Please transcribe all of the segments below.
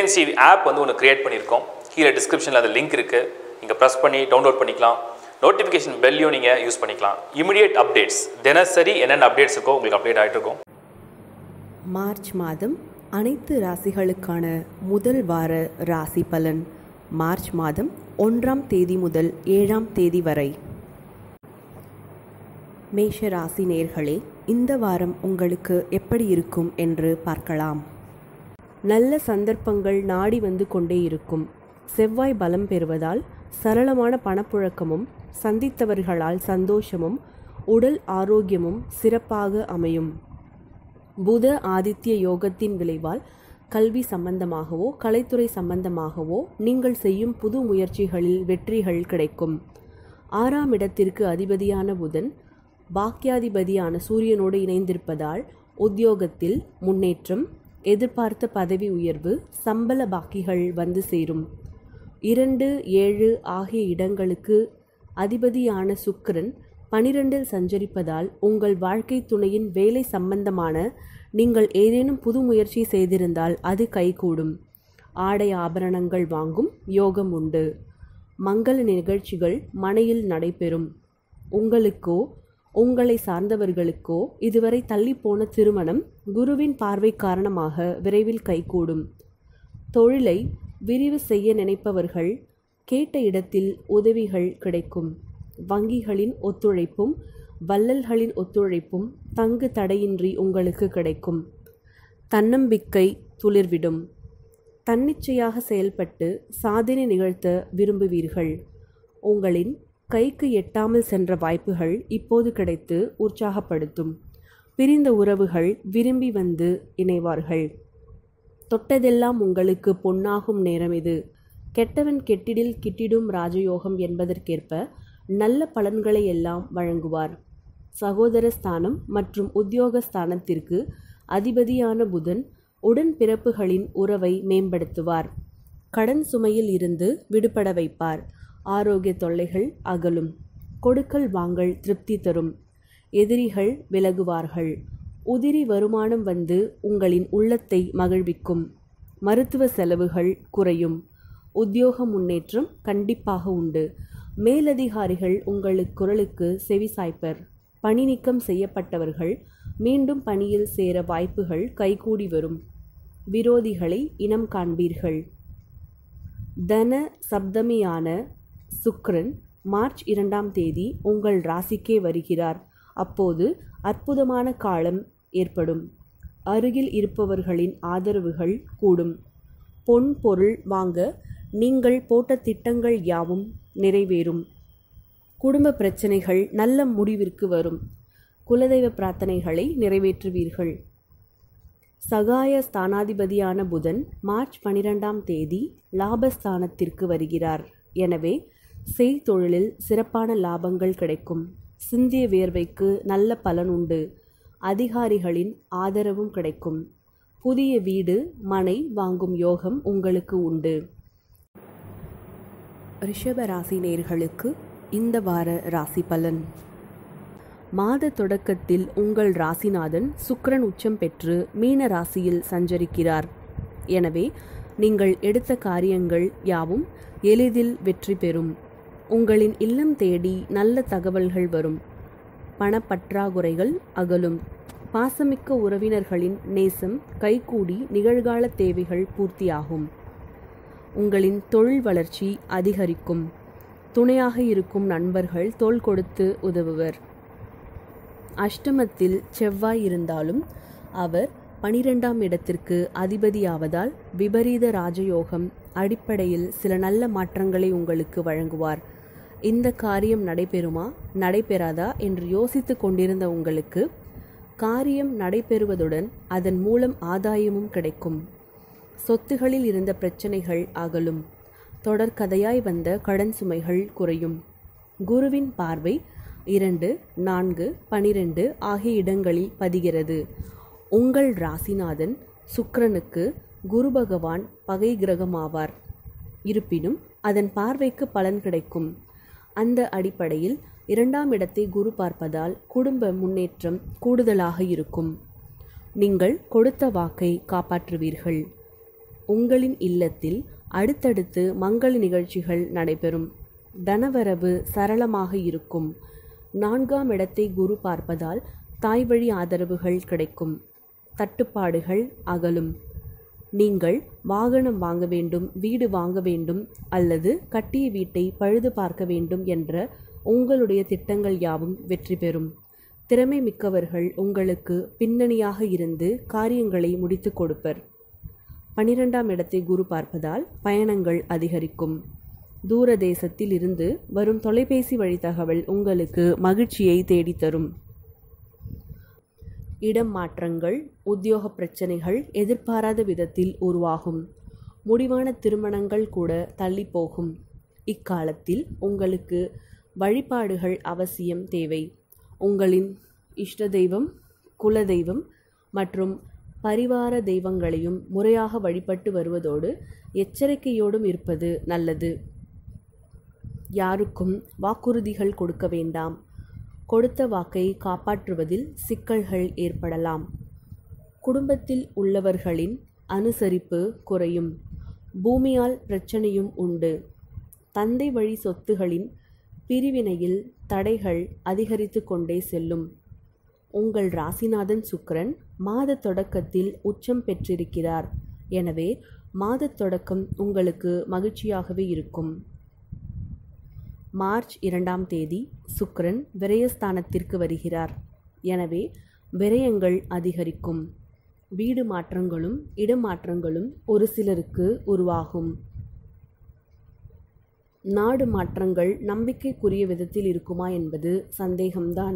DNC app வந்து ஒன்று create பண்ணியிருக்கோம் கீழே டிஸ்கிரிப்ஷனில் அந்த லிங்க் இருக்குது நீங்கள் ப்ரெஸ் பண்ணி டவுன்லோட் பண்ணிக்கலாம் நோட்டிஃபிகேஷன் பெல்லையும் நீங்கள் யூஸ் பண்ணிக்கலாம் இமிடியேட் அப்டேட்ஸ் தினசரி என்னென்ன அப்டேட்ஸ் இருக்கோ உங்களுக்கு அப்டேட் ஆகிட்டு இருக்கும் மார்ச் மாதம் அனைத்து ராசிகளுக்கான முதல் வார ராசி பலன் மார்ச் மாதம் ஒன்றாம் தேதி முதல் ஏழாம் தேதி வரை மேஷ ராசி நேர்களே இந்த வாரம் உங்களுக்கு எப்படி இருக்கும் என்று பார்க்கலாம் நல்ல சந்தர்ப்பங்கள் நாடி வந்து கொண்டே இருக்கும் செவ்வாய் பலம் பெறுவதால் சரளமான பணப்புழக்கமும் சந்தித்தவர்களால் சந்தோஷமும் உடல் ஆரோக்கியமும் சிறப்பாக அமையும் புத ஆதித்ய யோகத்தின் விளைவால் கல்வி சம்பந்தமாகவோ கலைத்துறை சம்பந்தமாகவோ நீங்கள் செய்யும் புது முயற்சிகளில் வெற்றிகள் கிடைக்கும் ஆறாம் இடத்திற்கு அதிபதியான புதன் பாக்கியாதிபதியான சூரியனோடு இணைந்திருப்பதால் உத்தியோகத்தில் முன்னேற்றம் எதிர்பார்த்த பதவி உயர்வு சம்பள பாக்கிகள் வந்து சேரும் இரண்டு ஏழு ஆகிய இடங்களுக்கு அதிபதியான சுக்கிரன் பனிரெண்டில் சஞ்சரிப்பதால் உங்கள் வாழ்க்கை துணையின் வேலை சம்பந்தமான நீங்கள் ஏதேனும் புது முயற்சி செய்திருந்தால் அது கைகூடும் ஆடை ஆபரணங்கள் வாங்கும் யோகம் உண்டு மங்கள நிகழ்ச்சிகள் மனையில் நடைபெறும் உங்களுக்கோ உங்களை சார்ந்தவர்களுக்கோ இதுவரை தள்ளிப்போன திருமணம் குருவின் பார்வை காரணமாக விரைவில் கைகூடும் தொழிலை விரிவு செய்ய நினைப்பவர்கள் கேட்ட இடத்தில் உதவிகள் கிடைக்கும் வங்கிகளின் ஒத்துழைப்பும் வள்ளல்களின் ஒத்துழைப்பும் தங்கு தடையின்றி உங்களுக்கு கிடைக்கும் தன்னம்பிக்கை துளிர்விடும் தன்னிச்சையாக செயல்பட்டு சாதனை நிகழ்த்த விரும்புவீர்கள் உங்களின் கைக்கு எட்டாமல் சென்ற வாய்ப்புகள் இப்போது கிடைத்து உற்சாகப்படுத்தும் பிரிந்த உறவுகள் விரும்பி வந்து இணைவார்கள் தொட்டதெல்லாம் உங்களுக்கு பொன்னாகும் நேரம் இது கெட்டவன் கெட்டிடில் கிட்டிடும் ராஜயோகம் என்பதற்கேற்ப நல்ல பலன்களை எல்லாம் வழங்குவார் சகோதர ஸ்தானம் மற்றும் உத்தியோக ஸ்தானத்திற்கு அதிபதியான புதன் உடன்பிறப்புகளின் உறவை மேம்படுத்துவார் கடன் சுமையில் இருந்து விடுபட வைப்பார் ஆரோக்கிய தொல்லைகள் அகலும் கொடுக்கல் வாங்கல் திருப்தி தரும் எதிரிகள் விலகுவார்கள் உதிரி வருமானம் வந்து உங்களின் உள்ளத்தை மகிழ்விக்கும் மருத்துவ செலவுகள் குறையும் உத்தியோக முன்னேற்றம் கண்டிப்பாக உண்டு மேலதிகாரிகள் உங்கள் குரலுக்கு செவிசாய்ப்பர் பணி நீக்கம் செய்யப்பட்டவர்கள் மீண்டும் பணியில் சேர வாய்ப்புகள் கைகூடி வரும் விரோதிகளை இனம் காண்பீர்கள் தன சப்தமியான சுக்ரன் மார்ச் இரண்டாம் தேதி உங்கள் ராசிக்கே வருகிறார் அப்போது அற்புதமான காலம் ஏற்படும் அருகில் இருப்பவர்களின் ஆதரவுகள் கூடும் பொன் பொருள் வாங்க நீங்கள் போட்ட திட்டங்கள் யாவும் நிறைவேறும் குடும்ப பிரச்சனைகள் நல்ல முடிவிற்கு வரும் குலதெய்வ பிரார்த்தனைகளை நிறைவேற்றுவீர்கள் சகாய ஸ்தானாதிபதியான புதன் மார்ச் பனிரெண்டாம் தேதி லாபஸ்தானத்திற்கு வருகிறார் எனவே செய்தொழிலில் சிறப்பான லாபங்கள் கிடைக்கும் சிந்திய வியர்வைக்கு நல்ல பலன் உண்டு அதிகாரிகளின் ஆதரவும் கிடைக்கும் புதிய வீடு மனை வாங்கும் யோகம் உங்களுக்கு உண்டு ரிஷப ராசி நேர்களுக்கு இந்த வார ராசி பலன் மாத தொடக்கத்தில் உங்கள் ராசிநாதன் சுக்கிரன் உச்சம் பெற்று மீன ராசியில் சஞ்சரிக்கிறார் எனவே நீங்கள் எடுத்த காரியங்கள் யாவும் எளிதில் வெற்றி பெறும் உங்களின் இல்லம் தேடி நல்ல தகவல்கள் வரும் பணப்பற்றாக்குறைகள் அகலும் பாசமிக்க உறவினர்களின் நேசம் கைகூடி நிகழ்கால தேவைகள் பூர்த்தியாகும் உங்களின் தொழில் வளர்ச்சி அதிகரிக்கும் துணையாக இருக்கும் நண்பர்கள் தோள் கொடுத்து உதவுவர் அஷ்டமத்தில் செவ்வாய் இருந்தாலும் அவர் பனிரெண்டாம் இடத்திற்கு அதிபதியாவதால் விபரீத ராஜயோகம் அடிப்படையில் சில நல்ல மாற்றங்களை உங்களுக்கு வழங்குவார் இந்த காரியம் நடைபெறுமா நடைபெறாதா என்று யோசித்து கொண்டிருந்த உங்களுக்கு காரியம் நடைபெறுவதுடன் அதன் மூலம் ஆதாயமும் கிடைக்கும் சொத்துகளில் இருந்த பிரச்சனைகள் அகலும் தொடர்கதையாய் வந்த கடன் சுமைகள் குறையும் குருவின் பார்வை இரண்டு நான்கு பனிரெண்டு ஆகிய இடங்களில் பதிகிறது உங்கள் ராசிநாதன் சுக்கிரனுக்கு குரு பகவான் பகை கிரகமாவார் இருப்பினும் அதன் பார்வைக்கு பலன் கிடைக்கும் அந்த அடிப்படையில் இரண்டாம் இடத்தை குரு பார்ப்பதால் குடும்ப முன்னேற்றம் கூடுதலாக இருக்கும் நீங்கள் கொடுத்த வாக்கை காப்பாற்றுவீர்கள் உங்களின் இல்லத்தில் அடுத்தடுத்து மங்கள நிகழ்ச்சிகள் நடைபெறும் தனவரவு சரளமாக இருக்கும் நான்காம் இடத்தை குரு பார்ப்பதால் தாய் வழி ஆதரவுகள் கிடைக்கும் தட்டுப்பாடுகள் அகலும் நீங்கள் வாகனம் வாங்க வேண்டும் வீடு வாங்க வேண்டும் அல்லது கட்டிய வீட்டை பழுது பார்க்க வேண்டும் என்ற உங்களுடைய திட்டங்கள் யாவும் வெற்றி பெறும் திறமை மிக்கவர்கள் உங்களுக்கு பின்னணியாக இருந்து காரியங்களை முடித்து கொடுப்பர் பனிரெண்டாம் இடத்தை குரு பார்ப்பதால் பயணங்கள் அதிகரிக்கும் தூர தேசத்தில் இருந்து வரும் தொலைபேசி வழி தகவல் உங்களுக்கு மகிழ்ச்சியை தேடித்தரும் இடம் மாற்றங்கள் உத்தியோக பிரச்சனைகள் எதிர்பாராத விதத்தில் உருவாகும் முடிவான திருமணங்கள் கூட தள்ளி போகும் இக்காலத்தில் உங்களுக்கு வழிபாடுகள் அவசியம் தேவை உங்களின் இஷ்ட தெய்வம் குலதெய்வம் மற்றும் பரிவார தெய்வங்களையும் முறையாக வழிபட்டு வருவதோடு எச்சரிக்கையோடும் இருப்பது நல்லது யாருக்கும் வாக்குறுதிகள் கொடுக்க வேண்டாம் கொடுத்த வாக்கை காப்பாற்றுவதில் சிக்கல்கள் ஏற்படலாம் குடும்பத்தில் உள்ளவர்களின் அனுசரிப்பு குறையும் பூமியால் பிரச்சனையும் உண்டு தந்தை வழி சொத்துகளின் பிரிவினையில் தடைகள் அதிகரித்து கொண்டே செல்லும் உங்கள் ராசிநாதன் சுக்கிரன் மாத தொடக்கத்தில் உச்சம் பெற்றிருக்கிறார் எனவே மாத தொடக்கம் உங்களுக்கு மகிழ்ச்சியாகவே இருக்கும் மார்ச் இரண்டாம் தேதி சுக்கிரன் விரயஸ்தானத்திற்கு வருகிறார் எனவே விரயங்கள் அதிகரிக்கும் வீடு மாற்றங்களும் இடமாற்றங்களும் ஒரு சிலருக்கு உருவாகும் நாடு மாற்றங்கள் நம்பிக்கைக்குரிய விதத்தில் இருக்குமா என்பது சந்தேகம்தான்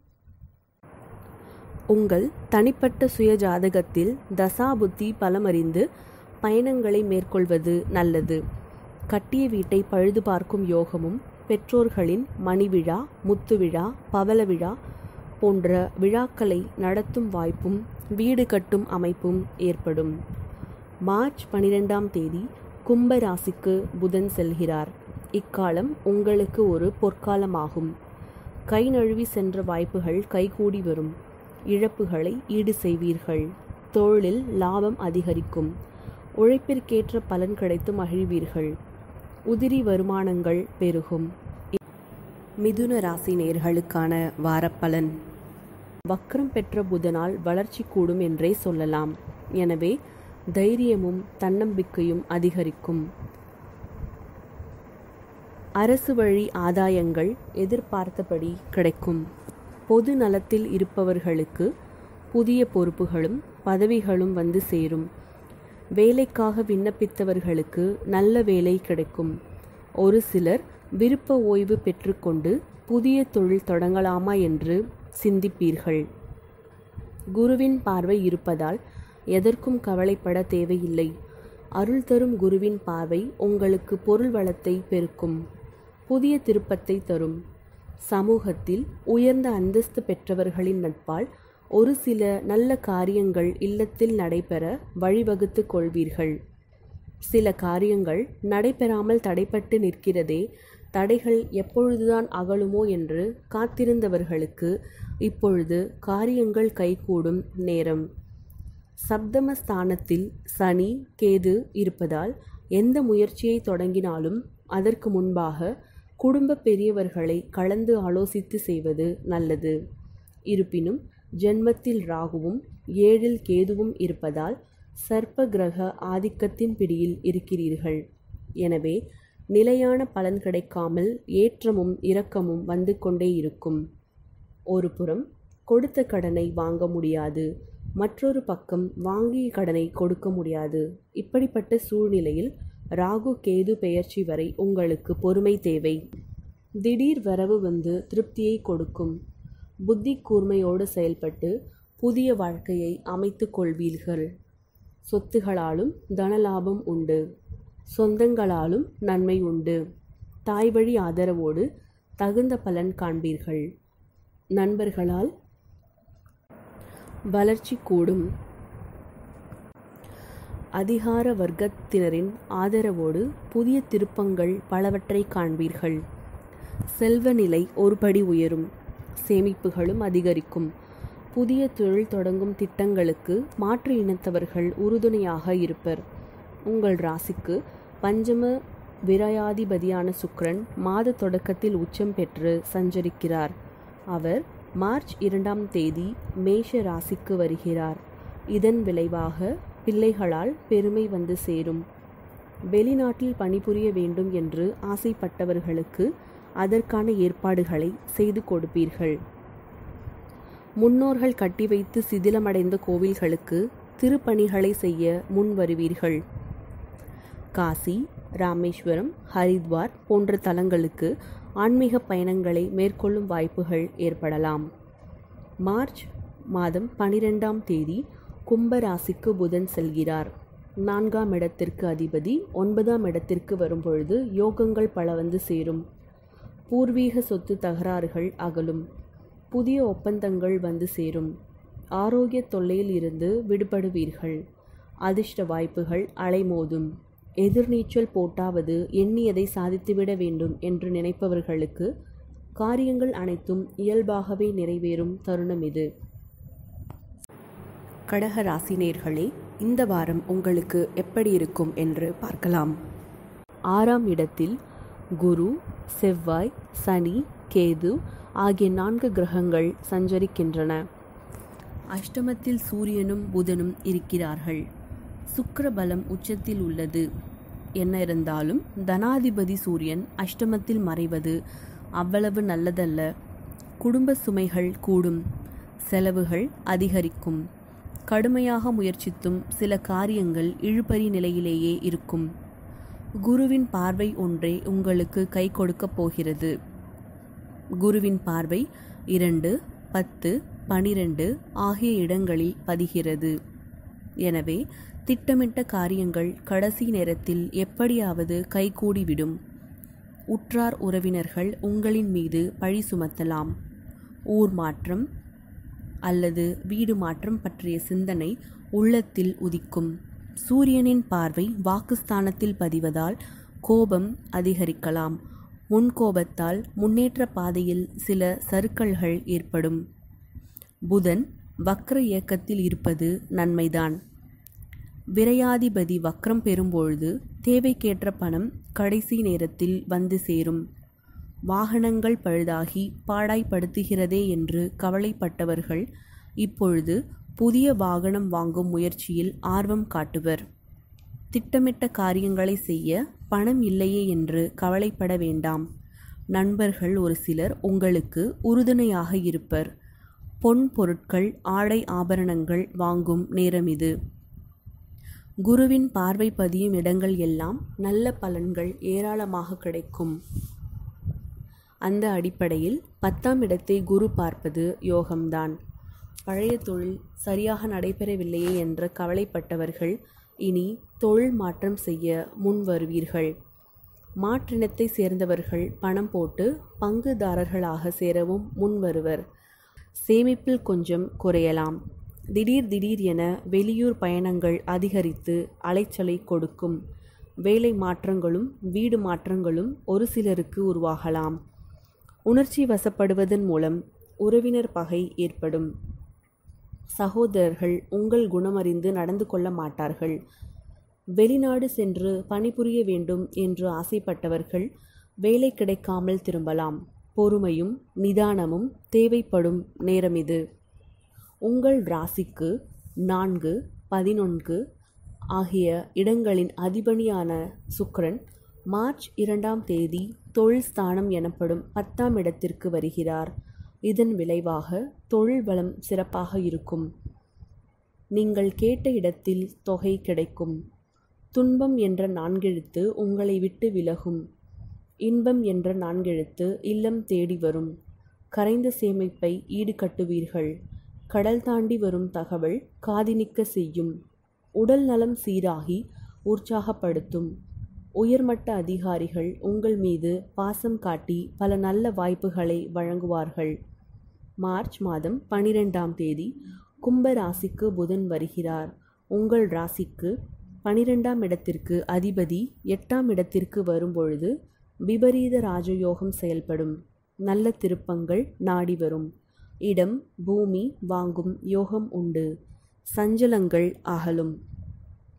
உங்கள் தனிப்பட்ட சுய ஜாதகத்தில் தசாபுத்தி பலமறிந்து பயணங்களை மேற்கொள்வது நல்லது கட்டிய வீட்டை பழுது பார்க்கும் யோகமும் பெற்றோர்களின் மணிவிழா முத்துவிழா பவள விழா போன்ற விழாக்களை நடத்தும் வாய்ப்பும் வீடு கட்டும் அமைப்பும் ஏற்படும் மார்ச் பனிரெண்டாம் தேதி கும்ப ராசிக்கு புதன் செல்கிறார் இக்காலம் உங்களுக்கு ஒரு பொற்காலமாகும் கை நழுவி சென்ற வாய்ப்புகள் கைகூடி வரும் இழப்புகளை ஈடு செய்வீர்கள் தொழிலில் லாபம் அதிகரிக்கும் உழைப்பிற்கேற்ற பலன் கிடைத்து மகிழ்வீர்கள் உதிரி வருமானங்கள் பெருகும் மிதுன ராசி நேர்களுக்கான வாரப்பலன் வக்ரம் பெற்ற புதனால் வளர்ச்சி கூடும் என்றே சொல்லலாம் எனவே தைரியமும் தன்னம்பிக்கையும் அதிகரிக்கும் அரசு வழி ஆதாயங்கள் எதிர்பார்த்தபடி கிடைக்கும் பொது நலத்தில் இருப்பவர்களுக்கு புதிய பொறுப்புகளும் பதவிகளும் வந்து சேரும் வேலைக்காக விண்ணப்பித்தவர்களுக்கு நல்ல வேலை கிடைக்கும் ஒரு சிலர் விருப்ப ஓய்வு பெற்றுக்கொண்டு புதிய தொழில் தொடங்கலாமா என்று சிந்திப்பீர்கள் குருவின் பார்வை இருப்பதால் எதற்கும் கவலைப்பட தேவையில்லை அருள் தரும் குருவின் பார்வை உங்களுக்கு பொருள் வளத்தை பெருக்கும் புதிய திருப்பத்தை தரும் சமூகத்தில் உயர்ந்த அந்தஸ்து பெற்றவர்களின் நட்பால் ஒரு சில நல்ல காரியங்கள் இல்லத்தில் நடைபெற வழிவகுத்து கொள்வீர்கள் சில காரியங்கள் நடைபெறாமல் தடைப்பட்டு நிற்கிறதே தடைகள் எப்பொழுதுதான் அகலுமோ என்று காத்திருந்தவர்களுக்கு இப்பொழுது காரியங்கள் கைகூடும் நேரம் சப்தமஸ்தானத்தில் சனி கேது இருப்பதால் எந்த முயற்சியை தொடங்கினாலும் அதற்கு முன்பாக குடும்ப பெரியவர்களை கலந்து ஆலோசித்து செய்வது நல்லது இருப்பினும் ஜென்மத்தில் ராகுவும் ஏழில் கேதுவும் இருப்பதால் சர்ப்ப கிரக ஆதிக்கத்தின் பிடியில் இருக்கிறீர்கள் எனவே நிலையான பலன் கிடைக்காமல் ஏற்றமும் இரக்கமும் வந்து கொண்டே இருக்கும் ஒரு புறம் கொடுத்த கடனை வாங்க முடியாது மற்றொரு பக்கம் வாங்கிய கடனை கொடுக்க முடியாது இப்படிப்பட்ட சூழ்நிலையில் ராகு கேது பெயர்ச்சி வரை உங்களுக்கு பொறுமை தேவை திடீர் வரவு வந்து திருப்தியை கொடுக்கும் புத்தி கூர்மையோடு செயல்பட்டு புதிய வாழ்க்கையை அமைத்துக் கொள்வீர்கள் சொத்துகளாலும் தனலாபம் உண்டு சொந்தங்களாலும் நன்மை உண்டு தாய் வழி ஆதரவோடு தகுந்த பலன் காண்பீர்கள் நண்பர்களால் வளர்ச்சி கூடும் அதிகார வர்க்கத்தினரின் ஆதரவோடு புதிய திருப்பங்கள் பலவற்றை காண்பீர்கள் செல்வ நிலை ஒருபடி உயரும் சேமிப்புகளும் அதிகரிக்கும் புதிய தொழில் தொடங்கும் திட்டங்களுக்கு மாற்று இனத்தவர்கள் உறுதுணையாக இருப்பர் உங்கள் ராசிக்கு பஞ்சம விரயாதிபதியான சுக்கிரன் மாத தொடக்கத்தில் உச்சம் பெற்று சஞ்சரிக்கிறார் அவர் மார்ச் இரண்டாம் தேதி மேஷ ராசிக்கு வருகிறார் இதன் விளைவாக பிள்ளைகளால் பெருமை வந்து சேரும் வெளிநாட்டில் பணிபுரிய வேண்டும் என்று ஆசைப்பட்டவர்களுக்கு அதற்கான ஏற்பாடுகளை செய்து கொடுப்பீர்கள் முன்னோர்கள் கட்டி வைத்து சிதிலமடைந்த கோவில்களுக்கு திருப்பணிகளை செய்ய முன் வருவீர்கள் காசி ராமேஸ்வரம் ஹரித்வார் போன்ற தலங்களுக்கு ஆன்மீக பயணங்களை மேற்கொள்ளும் வாய்ப்புகள் ஏற்படலாம் மார்ச் மாதம் பனிரெண்டாம் தேதி கும்ப ராசிக்கு புதன் செல்கிறார் நான்காம் இடத்திற்கு அதிபதி ஒன்பதாம் இடத்திற்கு வரும்பொழுது யோகங்கள் பல வந்து சேரும் பூர்வீக சொத்து தகராறுகள் அகலும் புதிய ஒப்பந்தங்கள் வந்து சேரும் ஆரோக்கிய தொல்லையில் இருந்து விடுபடுவீர்கள் அதிர்ஷ்ட வாய்ப்புகள் அலைமோதும் எதிர்நீச்சல் போட்டாவது எண்ணியதை சாதித்துவிட வேண்டும் என்று நினைப்பவர்களுக்கு காரியங்கள் அனைத்தும் இயல்பாகவே நிறைவேறும் தருணம் இது கடக ராசினியர்களே இந்த வாரம் உங்களுக்கு எப்படி இருக்கும் என்று பார்க்கலாம் ஆறாம் இடத்தில் குரு செவ்வாய் சனி கேது ஆகிய நான்கு கிரகங்கள் சஞ்சரிக்கின்றன அஷ்டமத்தில் சூரியனும் புதனும் இருக்கிறார்கள் சுக்கிர பலம் உச்சத்தில் உள்ளது என்ன இருந்தாலும் தனாதிபதி சூரியன் அஷ்டமத்தில் மறைவது அவ்வளவு நல்லதல்ல குடும்ப சுமைகள் கூடும் செலவுகள் அதிகரிக்கும் கடுமையாக முயற்சித்தும் சில காரியங்கள் இழுபறி நிலையிலேயே இருக்கும் குருவின் பார்வை ஒன்றே உங்களுக்கு கை கொடுக்கப் போகிறது குருவின் பார்வை இரண்டு பத்து பனிரெண்டு ஆகிய இடங்களில் பதிகிறது எனவே திட்டமிட்ட காரியங்கள் கடைசி நேரத்தில் எப்படியாவது கைகூடிவிடும் உற்றார் உறவினர்கள் உங்களின் மீது பழி சுமத்தலாம் ஊர் மாற்றம் அல்லது வீடு மாற்றம் பற்றிய சிந்தனை உள்ளத்தில் உதிக்கும் சூரியனின் பார்வை வாக்குஸ்தானத்தில் பதிவதால் கோபம் அதிகரிக்கலாம் முன்கோபத்தால் முன்னேற்ற பாதையில் சில சறுக்கல்கள் ஏற்படும் புதன் வக்ர இயக்கத்தில் இருப்பது நன்மைதான் விரையாதிபதி வக்ரம் பெறும்பொழுது தேவைக்கேற்ற பணம் கடைசி நேரத்தில் வந்து சேரும் வாகனங்கள் பழுதாகி பாடாய்படுத்துகிறதே என்று கவலைப்பட்டவர்கள் இப்பொழுது புதிய வாகனம் வாங்கும் முயற்சியில் ஆர்வம் காட்டுவர் திட்டமிட்ட காரியங்களை செய்ய பணம் இல்லையே என்று கவலைப்பட வேண்டாம் நண்பர்கள் ஒரு சிலர் உங்களுக்கு உறுதுணையாக இருப்பர் பொன் பொருட்கள் ஆடை ஆபரணங்கள் வாங்கும் நேரம் இது குருவின் பார்வை பதியும் இடங்கள் எல்லாம் நல்ல பலன்கள் ஏராளமாக கிடைக்கும் அந்த அடிப்படையில் பத்தாம் இடத்தை குரு பார்ப்பது யோகம்தான் பழைய தொழில் சரியாக நடைபெறவில்லையே என்று கவலைப்பட்டவர்கள் இனி தொழில் மாற்றம் செய்ய முன் வருவீர்கள் மாற்றினத்தை சேர்ந்தவர்கள் பணம் போட்டு பங்குதாரர்களாக சேரவும் முன் வருவர் சேமிப்பில் கொஞ்சம் குறையலாம் திடீர் திடீர் என வெளியூர் பயணங்கள் அதிகரித்து அலைச்சலை கொடுக்கும் வேலை மாற்றங்களும் வீடு மாற்றங்களும் ஒரு சிலருக்கு உருவாகலாம் உணர்ச்சி வசப்படுவதன் மூலம் உறவினர் பகை ஏற்படும் சகோதரர்கள் உங்கள் குணமறிந்து நடந்து கொள்ள மாட்டார்கள் வெளிநாடு சென்று பணிபுரிய வேண்டும் என்று ஆசைப்பட்டவர்கள் வேலை கிடைக்காமல் திரும்பலாம் பொறுமையும் நிதானமும் தேவைப்படும் நேரம் இது உங்கள் ராசிக்கு நான்கு பதினொன்று ஆகிய இடங்களின் அதிபதியான சுக்கிரன் மார்ச் இரண்டாம் தேதி தொழில் ஸ்தானம் எனப்படும் பத்தாம் இடத்திற்கு வருகிறார் இதன் விளைவாக தொழில் பலம் சிறப்பாக இருக்கும் நீங்கள் கேட்ட இடத்தில் தொகை கிடைக்கும் துன்பம் என்ற நான்கெழுத்து உங்களை விட்டு விலகும் இன்பம் என்ற நான்கெழுத்து இல்லம் தேடி வரும் கரைந்த சேமிப்பை ஈடுகட்டுவீர்கள் கடல் தாண்டி வரும் தகவல் காதினிக்க செய்யும் உடல் நலம் சீராகி உற்சாகப்படுத்தும் உயர்மட்ட அதிகாரிகள் உங்கள் மீது பாசம் காட்டி பல நல்ல வாய்ப்புகளை வழங்குவார்கள் மார்ச் மாதம் பனிரெண்டாம் தேதி கும்ப ராசிக்கு புதன் வருகிறார் உங்கள் ராசிக்கு பனிரெண்டாம் இடத்திற்கு அதிபதி எட்டாம் இடத்திற்கு வரும்பொழுது விபரீத ராஜயோகம் செயல்படும் நல்ல திருப்பங்கள் நாடி வரும் இடம் பூமி வாங்கும் யோகம் உண்டு சஞ்சலங்கள் அகலும்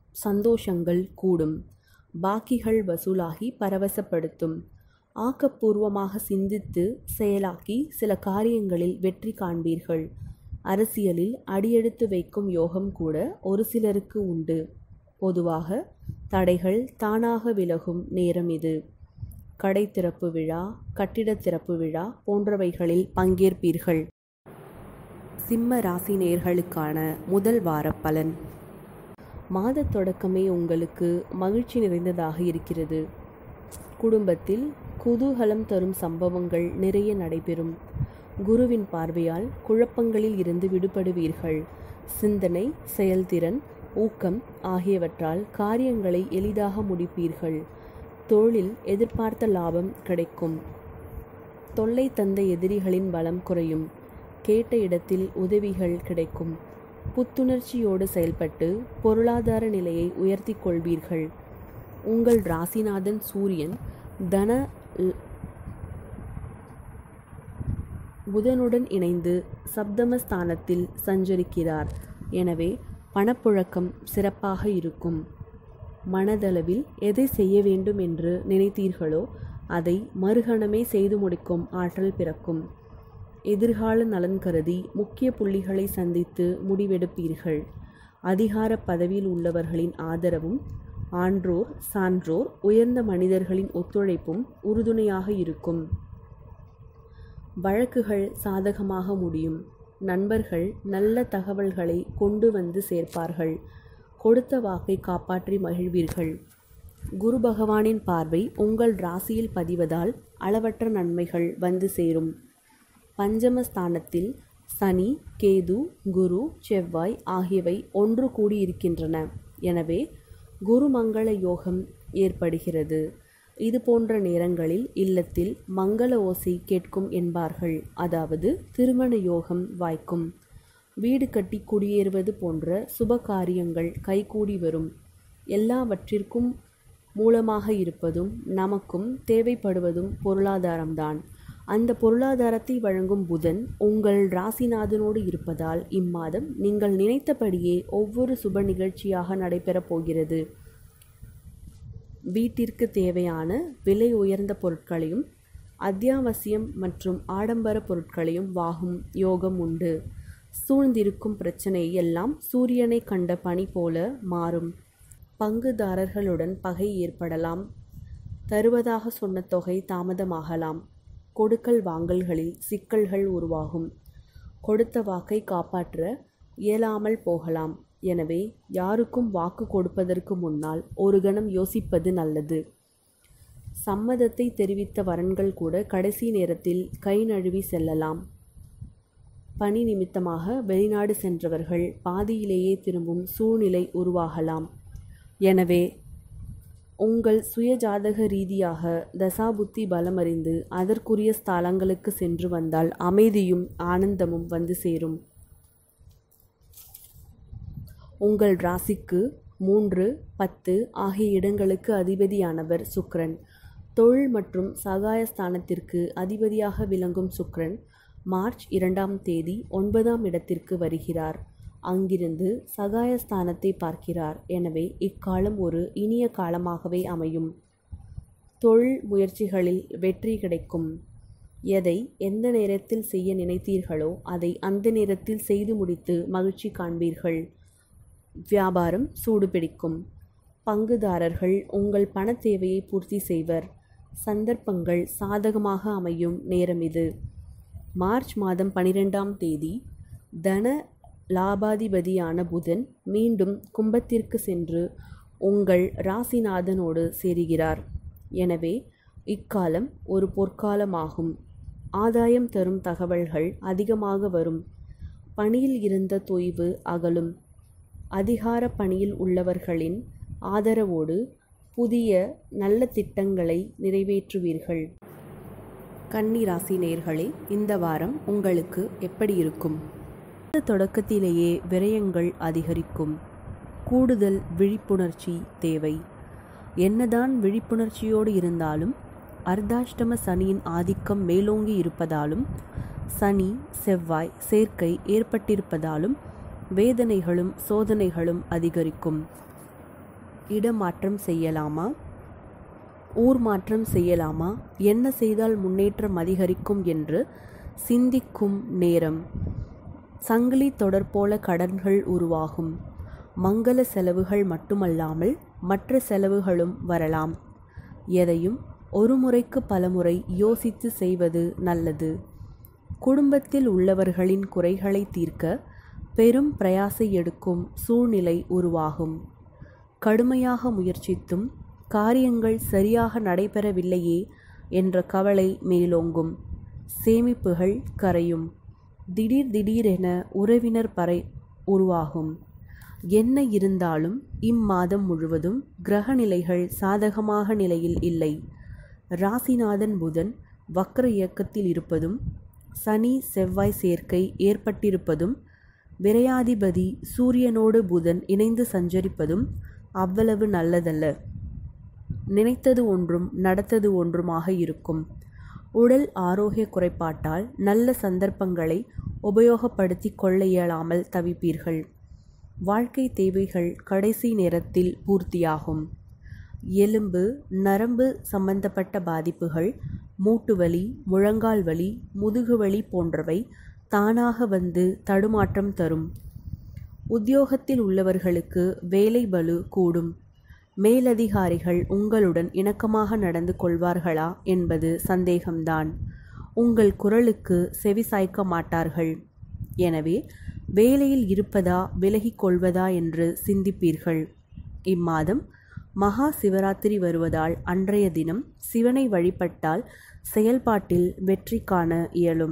சந்தோஷங்கள் கூடும் பாக்கிகள் வசூலாகி பரவசப்படுத்தும் ஆக்கப்பூர்வமாக சிந்தித்து செயலாக்கி சில காரியங்களில் வெற்றி காண்பீர்கள் அரசியலில் அடியெடுத்து வைக்கும் யோகம் கூட ஒரு சிலருக்கு உண்டு பொதுவாக தடைகள் தானாக விலகும் நேரம் இது கடை திறப்பு விழா கட்டிட திறப்பு விழா போன்றவைகளில் பங்கேற்பீர்கள் சிம்ம ராசி நேர்களுக்கான முதல் வார பலன் மாத தொடக்கமே உங்களுக்கு மகிழ்ச்சி நிறைந்ததாக இருக்கிறது குடும்பத்தில் குதூகலம் தரும் சம்பவங்கள் நிறைய நடைபெறும் குருவின் பார்வையால் குழப்பங்களில் இருந்து விடுபடுவீர்கள் சிந்தனை செயல்திறன் ஊக்கம் ஆகியவற்றால் காரியங்களை எளிதாக முடிப்பீர்கள் தொழில் எதிர்பார்த்த லாபம் கிடைக்கும் தொல்லை தந்த எதிரிகளின் பலம் குறையும் கேட்ட இடத்தில் உதவிகள் கிடைக்கும் புத்துணர்ச்சியோடு செயல்பட்டு பொருளாதார நிலையை உயர்த்தி கொள்வீர்கள் உங்கள் ராசிநாதன் சூரியன் தன புதனுடன் இணைந்து சப்தமஸ்தானத்தில் சஞ்சரிக்கிறார் எனவே பணப்புழக்கம் சிறப்பாக இருக்கும் மனதளவில் எதை செய்ய வேண்டும் என்று நினைத்தீர்களோ அதை மறுகணமே செய்து முடிக்கும் ஆற்றல் பிறக்கும் எதிர்கால நலன் கருதி முக்கிய புள்ளிகளை சந்தித்து முடிவெடுப்பீர்கள் அதிகார பதவியில் உள்ளவர்களின் ஆதரவும் ஆன்றோர் சான்றோர் உயர்ந்த மனிதர்களின் ஒத்துழைப்பும் உறுதுணையாக இருக்கும் வழக்குகள் சாதகமாக முடியும் நண்பர்கள் நல்ல தகவல்களை கொண்டு வந்து சேர்ப்பார்கள் கொடுத்த வாக்கை காப்பாற்றி மகிழ்வீர்கள் குரு பகவானின் பார்வை உங்கள் ராசியில் பதிவதால் அளவற்ற நன்மைகள் வந்து சேரும் பஞ்சமஸ்தானத்தில் சனி கேது குரு செவ்வாய் ஆகியவை ஒன்று கூடியிருக்கின்றன எனவே குருமங்கள யோகம் ஏற்படுகிறது இது போன்ற நேரங்களில் இல்லத்தில் மங்கள ஓசை கேட்கும் என்பார்கள் அதாவது திருமண யோகம் வாய்க்கும் வீடு கட்டி குடியேறுவது போன்ற சுப காரியங்கள் கைகூடி வரும் எல்லாவற்றிற்கும் மூலமாக இருப்பதும் நமக்கும் தேவைப்படுவதும் பொருளாதாரம்தான் அந்த பொருளாதாரத்தை வழங்கும் புதன் உங்கள் ராசிநாதனோடு இருப்பதால் இம்மாதம் நீங்கள் நினைத்தபடியே ஒவ்வொரு சுப நிகழ்ச்சியாக நடைபெறப் போகிறது வீட்டிற்கு தேவையான விலை உயர்ந்த பொருட்களையும் அத்தியாவசியம் மற்றும் ஆடம்பர பொருட்களையும் வாகும் யோகம் உண்டு சூழ்ந்திருக்கும் பிரச்சனை எல்லாம் சூரியனை கண்ட பனி போல மாறும் பங்குதாரர்களுடன் பகை ஏற்படலாம் தருவதாக சொன்ன தொகை தாமதமாகலாம் கொடுக்கல் வாங்கல்களில் சிக்கல்கள் உருவாகும் கொடுத்த வாக்கை காப்பாற்ற இயலாமல் போகலாம் எனவே யாருக்கும் வாக்கு கொடுப்பதற்கு முன்னால் ஒரு கணம் யோசிப்பது நல்லது சம்மதத்தை தெரிவித்த வரன்கள் கூட கடைசி நேரத்தில் கை நழுவி செல்லலாம் பணி நிமித்தமாக வெளிநாடு சென்றவர்கள் பாதியிலேயே திரும்பும் சூழ்நிலை உருவாகலாம் எனவே உங்கள் சுயஜாதக ரீதியாக தசாபுத்தி பலமறிந்து அதற்குரிய ஸ்தலங்களுக்கு சென்று வந்தால் அமைதியும் ஆனந்தமும் வந்து சேரும் உங்கள் ராசிக்கு மூன்று பத்து ஆகிய இடங்களுக்கு அதிபதியானவர் சுக்கிரன் தொழில் மற்றும் சகாயஸ்தானத்திற்கு அதிபதியாக விளங்கும் சுக்கிரன் மார்ச் இரண்டாம் தேதி ஒன்பதாம் இடத்திற்கு வருகிறார் அங்கிருந்து சகாயஸ்தானத்தை பார்க்கிறார் எனவே இக்காலம் ஒரு இனிய காலமாகவே அமையும் தொழில் முயற்சிகளில் வெற்றி கிடைக்கும் எதை எந்த நேரத்தில் செய்ய நினைத்தீர்களோ அதை அந்த நேரத்தில் செய்து முடித்து மகிழ்ச்சி காண்பீர்கள் வியாபாரம் சூடுபிடிக்கும் பங்குதாரர்கள் உங்கள் பண தேவையை பூர்த்தி செய்வர் சந்தர்ப்பங்கள் சாதகமாக அமையும் நேரம் இது மார்ச் மாதம் பனிரெண்டாம் தேதி தன லாபாதிபதியான புதன் மீண்டும் கும்பத்திற்கு சென்று உங்கள் ராசிநாதனோடு சேருகிறார் எனவே இக்காலம் ஒரு பொற்காலமாகும் ஆதாயம் தரும் தகவல்கள் அதிகமாக வரும் பணியில் இருந்த தொய்வு அகலும் அதிகார பணியில் உள்ளவர்களின் ஆதரவோடு புதிய நல்ல திட்டங்களை நிறைவேற்றுவீர்கள் கன்னி ராசி நேர்களே இந்த வாரம் உங்களுக்கு எப்படி இருக்கும் தொடக்கத்திலேயே விரயங்கள் அதிகரிக்கும் கூடுதல் விழிப்புணர்ச்சி தேவை என்னதான் விழிப்புணர்ச்சியோடு இருந்தாலும் அர்த்தாஷ்டம சனியின் ஆதிக்கம் மேலோங்கி இருப்பதாலும் சனி செவ்வாய் சேர்க்கை ஏற்பட்டிருப்பதாலும் வேதனைகளும் சோதனைகளும் அதிகரிக்கும் இடமாற்றம் செய்யலாமா ஊர் மாற்றம் செய்யலாமா என்ன செய்தால் முன்னேற்றம் அதிகரிக்கும் என்று சிந்திக்கும் நேரம் சங்கிலி தொடர் போல கடன்கள் உருவாகும் மங்கள செலவுகள் மட்டுமல்லாமல் மற்ற செலவுகளும் வரலாம் எதையும் ஒரு முறைக்கு பலமுறை யோசித்து செய்வது நல்லது குடும்பத்தில் உள்ளவர்களின் குறைகளை தீர்க்க பெரும் பிரயாசை எடுக்கும் சூழ்நிலை உருவாகும் கடுமையாக முயற்சித்தும் காரியங்கள் சரியாக நடைபெறவில்லையே என்ற கவலை மேலோங்கும் சேமிப்புகள் கரையும் திடீர் திடீரென உறவினர் பறை உருவாகும் என்ன இருந்தாலும் இம்மாதம் முழுவதும் கிரகநிலைகள் சாதகமாக நிலையில் இல்லை ராசிநாதன் புதன் வக்ர இயக்கத்தில் இருப்பதும் சனி செவ்வாய் சேர்க்கை ஏற்பட்டிருப்பதும் விரையாதிபதி சூரியனோடு புதன் இணைந்து சஞ்சரிப்பதும் அவ்வளவு நல்லதல்ல நினைத்தது ஒன்றும் நடத்தது ஒன்றுமாக இருக்கும் உடல் ஆரோக்கிய குறைபாட்டால் நல்ல சந்தர்ப்பங்களை உபயோகப்படுத்தி கொள்ள இயலாமல் தவிப்பீர்கள் வாழ்க்கை தேவைகள் கடைசி நேரத்தில் பூர்த்தியாகும் எலும்பு நரம்பு சம்பந்தப்பட்ட பாதிப்புகள் மூட்டுவலி முழங்கால் வலி முதுகுவலி போன்றவை தானாக வந்து தடுமாற்றம் தரும் உத்தியோகத்தில் உள்ளவர்களுக்கு வேலை பளு கூடும் மேலதிகாரிகள் உங்களுடன் இணக்கமாக நடந்து கொள்வார்களா என்பது சந்தேகம்தான் உங்கள் குரலுக்கு செவி சாய்க்க மாட்டார்கள் எனவே வேலையில் இருப்பதா விலகிக் கொள்வதா என்று சிந்திப்பீர்கள் இம்மாதம் மகா சிவராத்திரி வருவதால் அன்றைய தினம் சிவனை வழிபட்டால் செயல்பாட்டில் வெற்றி காண இயலும்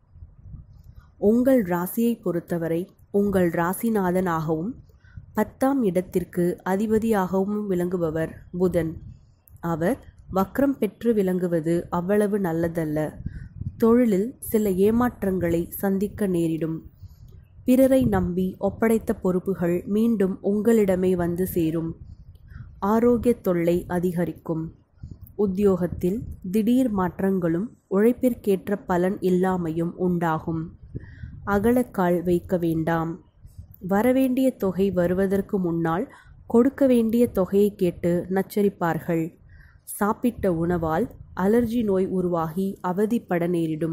உங்கள் ராசியை பொறுத்தவரை உங்கள் ராசிநாதனாகவும் பத்தாம் இடத்திற்கு அதிபதியாகவும் விளங்குபவர் புதன் அவர் வக்ரம் பெற்று விளங்குவது அவ்வளவு நல்லதல்ல தொழிலில் சில ஏமாற்றங்களை சந்திக்க நேரிடும் பிறரை நம்பி ஒப்படைத்த பொறுப்புகள் மீண்டும் உங்களிடமே வந்து சேரும் ஆரோக்கிய தொல்லை அதிகரிக்கும் உத்தியோகத்தில் திடீர் மாற்றங்களும் உழைப்பிற்கேற்ற பலன் இல்லாமையும் உண்டாகும் அகலக்கால் வைக்க வேண்டாம் வரவேண்டிய தொகை வருவதற்கு முன்னால் கொடுக்க வேண்டிய தொகையை கேட்டு நச்சரிப்பார்கள் சாப்பிட்ட உணவால் அலர்ஜி நோய் உருவாகி அவதிப்பட நேரிடும்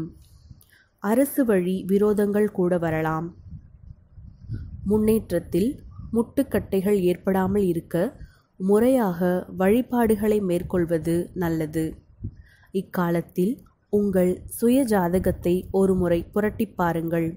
அரசு வழி விரோதங்கள் கூட வரலாம் முன்னேற்றத்தில் முட்டுக்கட்டைகள் ஏற்படாமல் இருக்க முறையாக வழிபாடுகளை மேற்கொள்வது நல்லது இக்காலத்தில் உங்கள் சுய ஜாதகத்தை ஒருமுறை புரட்டிப் பாருங்கள்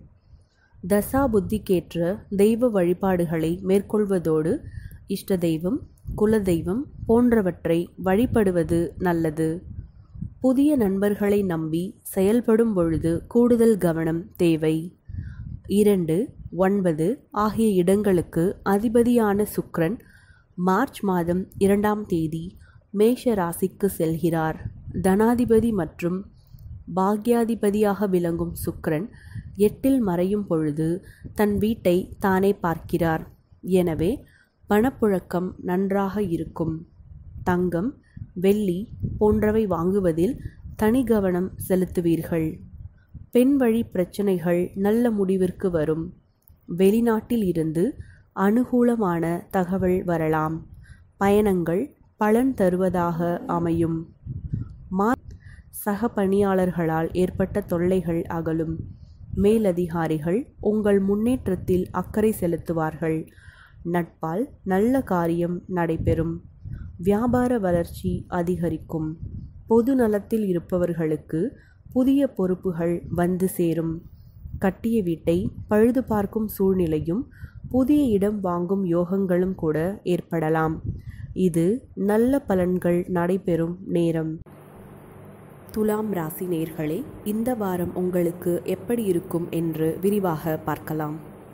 தசா புத்திக்கேற்ற தெய்வ வழிபாடுகளை மேற்கொள்வதோடு இஷ்ட தெய்வம் குலதெய்வம் போன்றவற்றை வழிபடுவது நல்லது புதிய நண்பர்களை நம்பி செயல்படும் பொழுது கூடுதல் கவனம் தேவை இரண்டு ஒன்பது ஆகிய இடங்களுக்கு அதிபதியான சுக்கிரன் மார்ச் மாதம் இரண்டாம் தேதி மேஷ ராசிக்கு செல்கிறார் தனாதிபதி மற்றும் பாக்யாதிபதியாக விளங்கும் சுக்கிரன் எட்டில் மறையும் பொழுது தன் வீட்டை தானே பார்க்கிறார் எனவே பணப்புழக்கம் நன்றாக இருக்கும் தங்கம் வெள்ளி போன்றவை வாங்குவதில் தனி கவனம் செலுத்துவீர்கள் பெண் வழி பிரச்சனைகள் நல்ல முடிவிற்கு வரும் வெளிநாட்டில் இருந்து அனுகூலமான தகவல் வரலாம் பயணங்கள் பலன் தருவதாக அமையும் மா சக பணியாளர்களால் ஏற்பட்ட தொல்லைகள் அகலும் மேலதிகாரிகள் உங்கள் முன்னேற்றத்தில் அக்கறை செலுத்துவார்கள் நட்பால் நல்ல காரியம் நடைபெறும் வியாபார வளர்ச்சி அதிகரிக்கும் பொது நலத்தில் இருப்பவர்களுக்கு புதிய பொறுப்புகள் வந்து சேரும் கட்டிய வீட்டை பழுது பார்க்கும் சூழ்நிலையும் புதிய இடம் வாங்கும் யோகங்களும் கூட ஏற்படலாம் இது நல்ல பலன்கள் நடைபெறும் நேரம் துலாம் ராசி நேர்களே இந்த வாரம் உங்களுக்கு எப்படி இருக்கும் என்று விரிவாக பார்க்கலாம்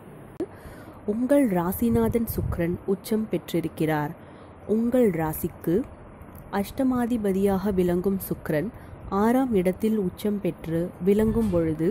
உங்கள் ராசிநாதன் சுக்கிரன் உச்சம் பெற்றிருக்கிறார் உங்கள் ராசிக்கு அஷ்டமாதிபதியாக விளங்கும் சுக்கிரன் ஆறாம் இடத்தில் உச்சம் பெற்று விளங்கும் பொழுது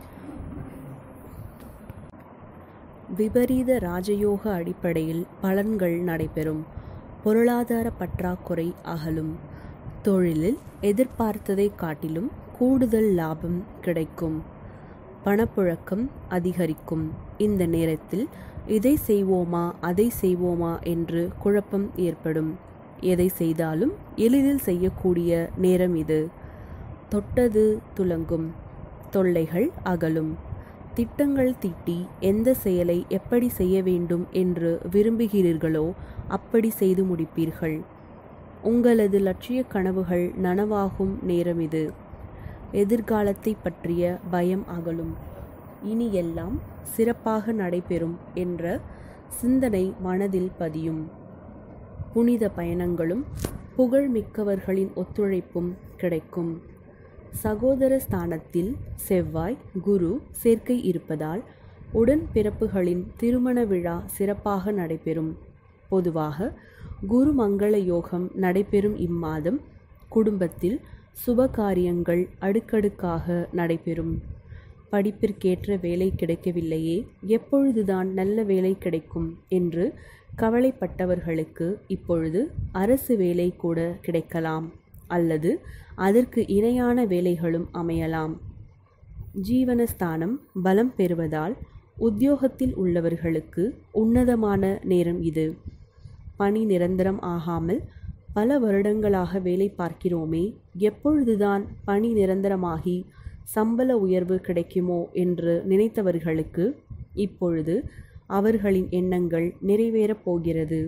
விபரீத ராஜயோக அடிப்படையில் பலன்கள் நடைபெறும் பொருளாதார பற்றாக்குறை அகலும் தொழிலில் எதிர்பார்த்ததை காட்டிலும் கூடுதல் லாபம் கிடைக்கும் பணப்புழக்கம் அதிகரிக்கும் இந்த நேரத்தில் இதை செய்வோமா அதை செய்வோமா என்று குழப்பம் ஏற்படும் எதை செய்தாலும் எளிதில் செய்யக்கூடிய நேரம் இது தொட்டது துலங்கும் தொல்லைகள் அகலும் திட்டங்கள் தீட்டி எந்த செயலை எப்படி செய்ய வேண்டும் என்று விரும்புகிறீர்களோ அப்படி செய்து முடிப்பீர்கள் உங்களது லட்சிய கனவுகள் நனவாகும் நேரம் இது எதிர்காலத்தை பற்றிய பயம் அகலும் இனி எல்லாம் சிறப்பாக நடைபெறும் என்ற சிந்தனை மனதில் பதியும் புனித பயணங்களும் புகழ்மிக்கவர்களின் ஒத்துழைப்பும் கிடைக்கும் சகோதர ஸ்தானத்தில் செவ்வாய் குரு சேர்க்கை இருப்பதால் உடன் பிறப்புகளின் திருமண விழா சிறப்பாக நடைபெறும் பொதுவாக குரு மங்கள யோகம் நடைபெறும் இம்மாதம் குடும்பத்தில் சுப காரியங்கள் அடுக்கடுக்காக நடைபெறும் படிப்பிற்கேற்ற வேலை கிடைக்கவில்லையே எப்பொழுதுதான் நல்ல வேலை கிடைக்கும் என்று கவலைப்பட்டவர்களுக்கு இப்பொழுது அரசு வேலை கூட கிடைக்கலாம் அல்லது அதற்கு இணையான வேலைகளும் அமையலாம் ஜீவனஸ்தானம் பலம் பெறுவதால் உத்தியோகத்தில் உள்ளவர்களுக்கு உன்னதமான நேரம் இது பணி நிரந்தரம் ஆகாமல் பல வருடங்களாக வேலை பார்க்கிறோமே எப்பொழுதுதான் பணி நிரந்தரமாகி சம்பள உயர்வு கிடைக்குமோ என்று நினைத்தவர்களுக்கு இப்பொழுது அவர்களின் எண்ணங்கள் நிறைவேறப் போகிறது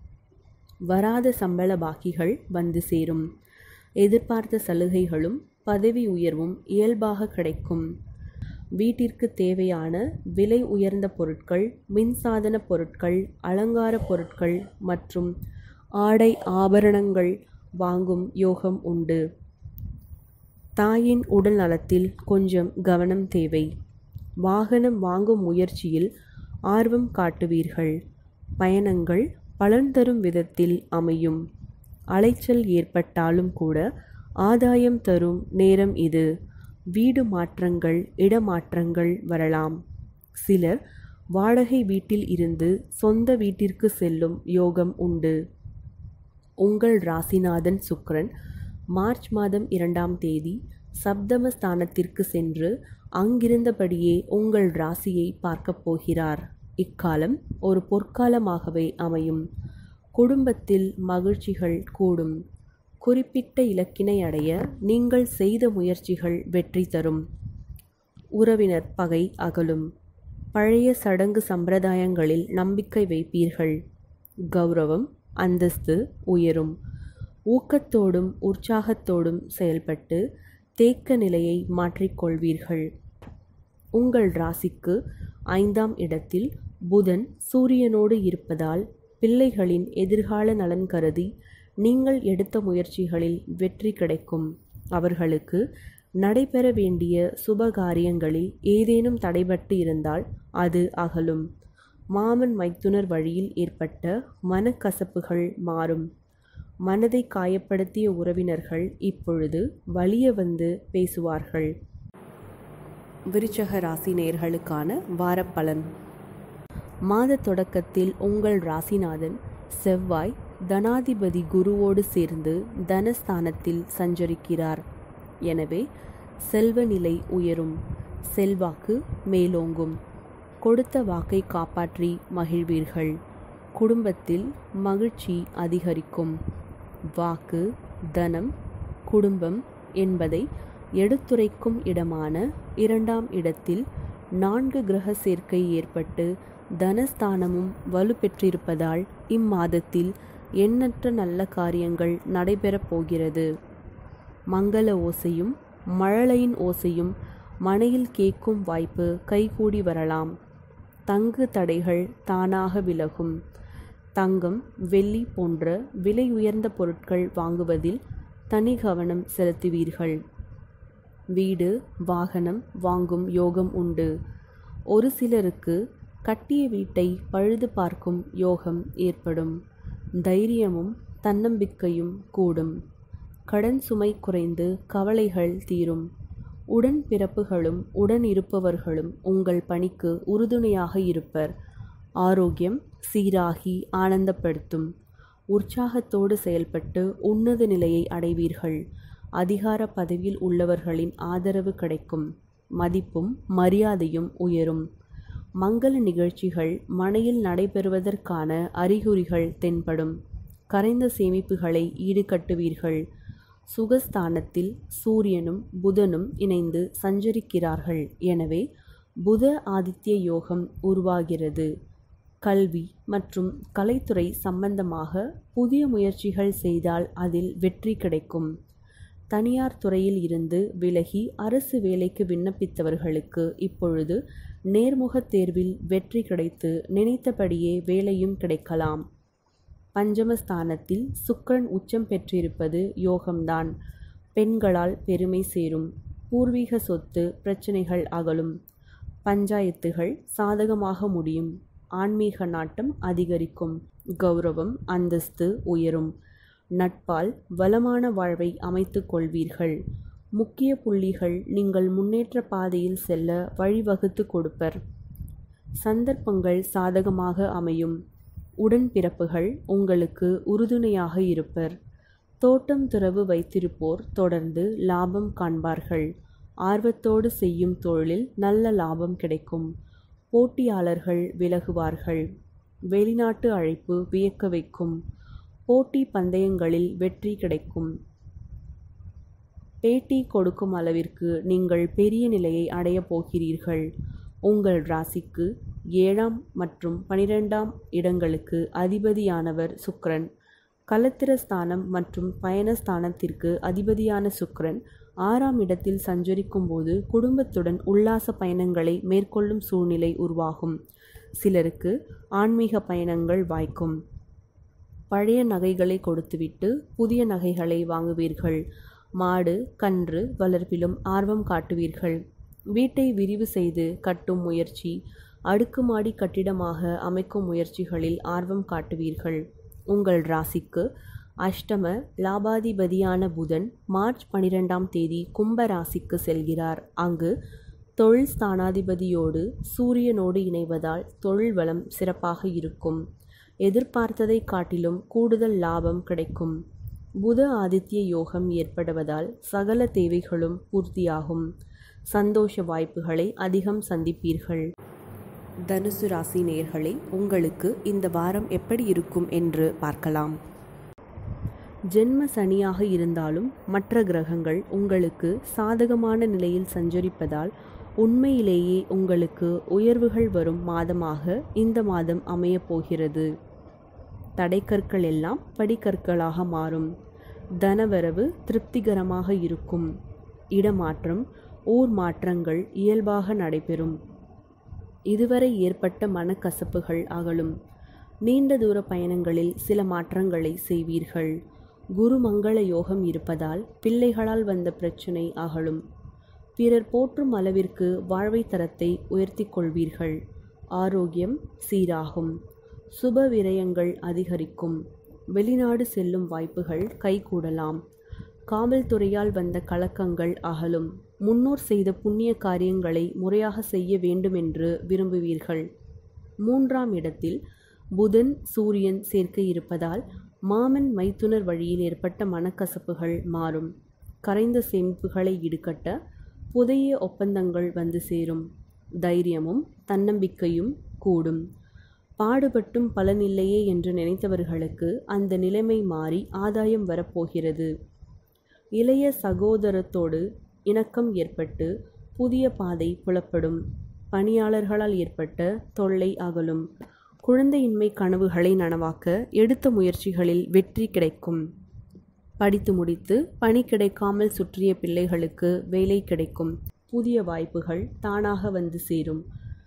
வராத சம்பள பாக்கிகள் வந்து சேரும் எதிர்பார்த்த சலுகைகளும் பதவி உயர்வும் இயல்பாக கிடைக்கும் வீட்டிற்கு தேவையான விலை உயர்ந்த பொருட்கள் மின்சாதன பொருட்கள் அலங்கார பொருட்கள் மற்றும் ஆடை ஆபரணங்கள் வாங்கும் யோகம் உண்டு தாயின் உடல் நலத்தில் கொஞ்சம் கவனம் தேவை வாகனம் வாங்கும் முயற்சியில் ஆர்வம் காட்டுவீர்கள் பயணங்கள் பலன் தரும் விதத்தில் அமையும் அலைச்சல் ஏற்பட்டாலும் கூட ஆதாயம் தரும் நேரம் இது வீடு மாற்றங்கள் இடமாற்றங்கள் வரலாம் சிலர் வாடகை வீட்டில் இருந்து சொந்த வீட்டிற்கு செல்லும் யோகம் உண்டு உங்கள் ராசிநாதன் சுக்கிரன் மார்ச் மாதம் இரண்டாம் தேதி சப்தம ஸ்தானத்திற்கு சென்று அங்கிருந்தபடியே உங்கள் ராசியை பார்க்கப் போகிறார் இக்காலம் ஒரு பொற்காலமாகவே அமையும் குடும்பத்தில் மகிழ்ச்சிகள் கூடும் குறிப்பிட்ட இலக்கினை அடைய நீங்கள் செய்த முயற்சிகள் வெற்றி தரும் உறவினர் பகை அகலும் பழைய சடங்கு சம்பிரதாயங்களில் நம்பிக்கை வைப்பீர்கள் கௌரவம் அந்தஸ்து உயரும் ஊக்கத்தோடும் உற்சாகத்தோடும் செயல்பட்டு தேக்க நிலையை மாற்றிக்கொள்வீர்கள் உங்கள் ராசிக்கு ஐந்தாம் இடத்தில் புதன் சூரியனோடு இருப்பதால் பிள்ளைகளின் எதிர்கால நலன் கருதி நீங்கள் எடுத்த முயற்சிகளில் வெற்றி கிடைக்கும் அவர்களுக்கு நடைபெற வேண்டிய சுப காரியங்களில் ஏதேனும் தடைபட்டு இருந்தால் அது அகலும் மாமன் மைத்துனர் வழியில் ஏற்பட்ட மனக்கசப்புகள் மாறும் மனதை காயப்படுத்திய உறவினர்கள் இப்பொழுது வலிய வந்து பேசுவார்கள் விருச்சக ராசி நேயர்களுக்கான வாரப்பலன் மாத தொடக்கத்தில் உங்கள் ராசிநாதன் செவ்வாய் தனாதிபதி குருவோடு சேர்ந்து தனஸ்தானத்தில் சஞ்சரிக்கிறார் எனவே செல்வ நிலை உயரும் செல்வாக்கு மேலோங்கும் கொடுத்த வாக்கை காப்பாற்றி மகிழ்வீர்கள் குடும்பத்தில் மகிழ்ச்சி அதிகரிக்கும் வாக்கு தனம் குடும்பம் என்பதை எடுத்துரைக்கும் இடமான இரண்டாம் இடத்தில் நான்கு கிரக சேர்க்கை ஏற்பட்டு தனஸ்தானமும் வலுப்பெற்றிருப்பதால் இம்மாதத்தில் எண்ணற்ற நல்ல காரியங்கள் நடைபெறப் போகிறது மங்கள ஓசையும் மழலையின் ஓசையும் மனையில் கேட்கும் வாய்ப்பு கைகூடி வரலாம் தங்கு தடைகள் தானாக விலகும் தங்கம் வெள்ளி போன்ற விலை உயர்ந்த பொருட்கள் வாங்குவதில் தனி கவனம் செலுத்துவீர்கள் வீடு வாகனம் வாங்கும் யோகம் உண்டு ஒரு சிலருக்கு கட்டிய வீட்டை பழுது பார்க்கும் யோகம் ஏற்படும் தைரியமும் தன்னம்பிக்கையும் கூடும் கடன் சுமை குறைந்து கவலைகள் தீரும் உடன் பிறப்புகளும் உடன் இருப்பவர்களும் உங்கள் பணிக்கு உறுதுணையாக இருப்பர் ஆரோக்கியம் சீராகி ஆனந்தப்படுத்தும் உற்சாகத்தோடு செயல்பட்டு உன்னத நிலையை அடைவீர்கள் அதிகார பதவியில் உள்ளவர்களின் ஆதரவு கிடைக்கும் மதிப்பும் மரியாதையும் உயரும் மங்கள நிகழ்ச்சிகள் மனையில் நடைபெறுவதற்கான அறிகுறிகள் தென்படும் கரைந்த சேமிப்புகளை ஈடுகட்டுவீர்கள் சுகஸ்தானத்தில் சூரியனும் புதனும் இணைந்து சஞ்சரிக்கிறார்கள் எனவே புத ஆதித்ய யோகம் உருவாகிறது கல்வி மற்றும் கலைத்துறை சம்பந்தமாக புதிய முயற்சிகள் செய்தால் அதில் வெற்றி கிடைக்கும் தனியார் துறையில் இருந்து விலகி அரசு வேலைக்கு விண்ணப்பித்தவர்களுக்கு இப்பொழுது நேர்முக தேர்வில் வெற்றி கிடைத்து நினைத்தபடியே வேலையும் கிடைக்கலாம் பஞ்சமஸ்தானத்தில் சுக்கிரன் உச்சம் பெற்றிருப்பது யோகம்தான் பெண்களால் பெருமை சேரும் பூர்வீக சொத்து பிரச்சனைகள் அகலும் பஞ்சாயத்துகள் சாதகமாக முடியும் ஆன்மீக நாட்டம் அதிகரிக்கும் கௌரவம் அந்தஸ்து உயரும் நட்பால் வளமான வாழ்வை அமைத்துக் கொள்வீர்கள் முக்கிய புள்ளிகள் நீங்கள் முன்னேற்ற பாதையில் செல்ல வழிவகுத்து கொடுப்பர் சந்தர்ப்பங்கள் சாதகமாக அமையும் உடன்பிறப்புகள் உங்களுக்கு உறுதுணையாக இருப்பர் தோட்டம் துறவு வைத்திருப்போர் தொடர்ந்து லாபம் காண்பார்கள் ஆர்வத்தோடு செய்யும் தொழிலில் நல்ல லாபம் கிடைக்கும் போட்டியாளர்கள் விலகுவார்கள் வெளிநாட்டு அழைப்பு வியக்க வைக்கும் போட்டி பந்தயங்களில் வெற்றி கிடைக்கும் பேட்டி கொடுக்கும் அளவிற்கு நீங்கள் பெரிய நிலையை அடையப் போகிறீர்கள் உங்கள் ராசிக்கு ஏழாம் மற்றும் பனிரெண்டாம் இடங்களுக்கு அதிபதியானவர் சுக்கிரன் கலத்திரஸ்தானம் மற்றும் பயணஸ்தானத்திற்கு அதிபதியான சுக்கிரன் ஆறாம் இடத்தில் சஞ்சரிக்கும் போது குடும்பத்துடன் உல்லாச பயணங்களை மேற்கொள்ளும் சூழ்நிலை உருவாகும் சிலருக்கு ஆன்மீக பயணங்கள் வாய்க்கும் பழைய நகைகளை கொடுத்துவிட்டு புதிய நகைகளை வாங்குவீர்கள் மாடு கன்று வளர்ப்பிலும் ஆர்வம் காட்டுவீர்கள் வீட்டை விரிவு செய்து கட்டும் முயற்சி அடுக்குமாடி கட்டிடமாக அமைக்கும் முயற்சிகளில் ஆர்வம் காட்டுவீர்கள் உங்கள் ராசிக்கு அஷ்டம லாபாதிபதியான புதன் மார்ச் பனிரெண்டாம் தேதி கும்ப ராசிக்கு செல்கிறார் அங்கு தொழில் ஸ்தானாதிபதியோடு சூரியனோடு இணைவதால் தொழில் வளம் சிறப்பாக இருக்கும் எதிர்பார்த்ததை காட்டிலும் கூடுதல் லாபம் கிடைக்கும் புத ஆதித்ய யோகம் ஏற்படுவதால் சகல தேவைகளும் பூர்த்தியாகும் சந்தோஷ வாய்ப்புகளை அதிகம் சந்திப்பீர்கள் தனுசு ராசி நேயர்களே உங்களுக்கு இந்த வாரம் எப்படி இருக்கும் என்று பார்க்கலாம் ஜென்ம சனியாக இருந்தாலும் மற்ற கிரகங்கள் உங்களுக்கு சாதகமான நிலையில் சஞ்சரிப்பதால் உண்மையிலேயே உங்களுக்கு உயர்வுகள் வரும் மாதமாக இந்த மாதம் அமையப் போகிறது தடைக்கற்கள் எல்லாம் படிக்கற்களாக மாறும் தனவரவு திருப்திகரமாக இருக்கும் இடமாற்றம் ஊர் மாற்றங்கள் இயல்பாக நடைபெறும் இதுவரை ஏற்பட்ட மனக்கசப்புகள் அகலும் நீண்ட தூர பயணங்களில் சில மாற்றங்களை செய்வீர்கள் குரு மங்கள யோகம் இருப்பதால் பிள்ளைகளால் வந்த பிரச்சனை அகலும் பிறர் போற்றும் அளவிற்கு வாழ்வை தரத்தை உயர்த்தி கொள்வீர்கள் ஆரோக்கியம் சீராகும் சுப விரயங்கள் அதிகரிக்கும் வெளிநாடு செல்லும் வாய்ப்புகள் கைகூடலாம் காவல்துறையால் வந்த கலக்கங்கள் அகலும் முன்னோர் செய்த புண்ணிய காரியங்களை முறையாக செய்ய வேண்டுமென்று விரும்புவீர்கள் மூன்றாம் இடத்தில் புதன் சூரியன் சேர்க்கை இருப்பதால் மாமன் மைத்துனர் வழியில் ஏற்பட்ட மனக்கசப்புகள் மாறும் கரைந்த சேமிப்புகளை ஈடுகட்ட புதிய ஒப்பந்தங்கள் வந்து சேரும் தைரியமும் தன்னம்பிக்கையும் கூடும் பாடுபட்டும் பலனில்லையே என்று நினைத்தவர்களுக்கு அந்த நிலைமை மாறி ஆதாயம் வரப்போகிறது இளைய சகோதரத்தோடு இணக்கம் ஏற்பட்டு புதிய பாதை புலப்படும் பணியாளர்களால் ஏற்பட்ட தொல்லை அகலும் குழந்தையின்மை கனவுகளை நனவாக்க எடுத்த முயற்சிகளில் வெற்றி கிடைக்கும் படித்து முடித்து பணி கிடைக்காமல் சுற்றிய பிள்ளைகளுக்கு வேலை கிடைக்கும் புதிய வாய்ப்புகள் தானாக வந்து சேரும்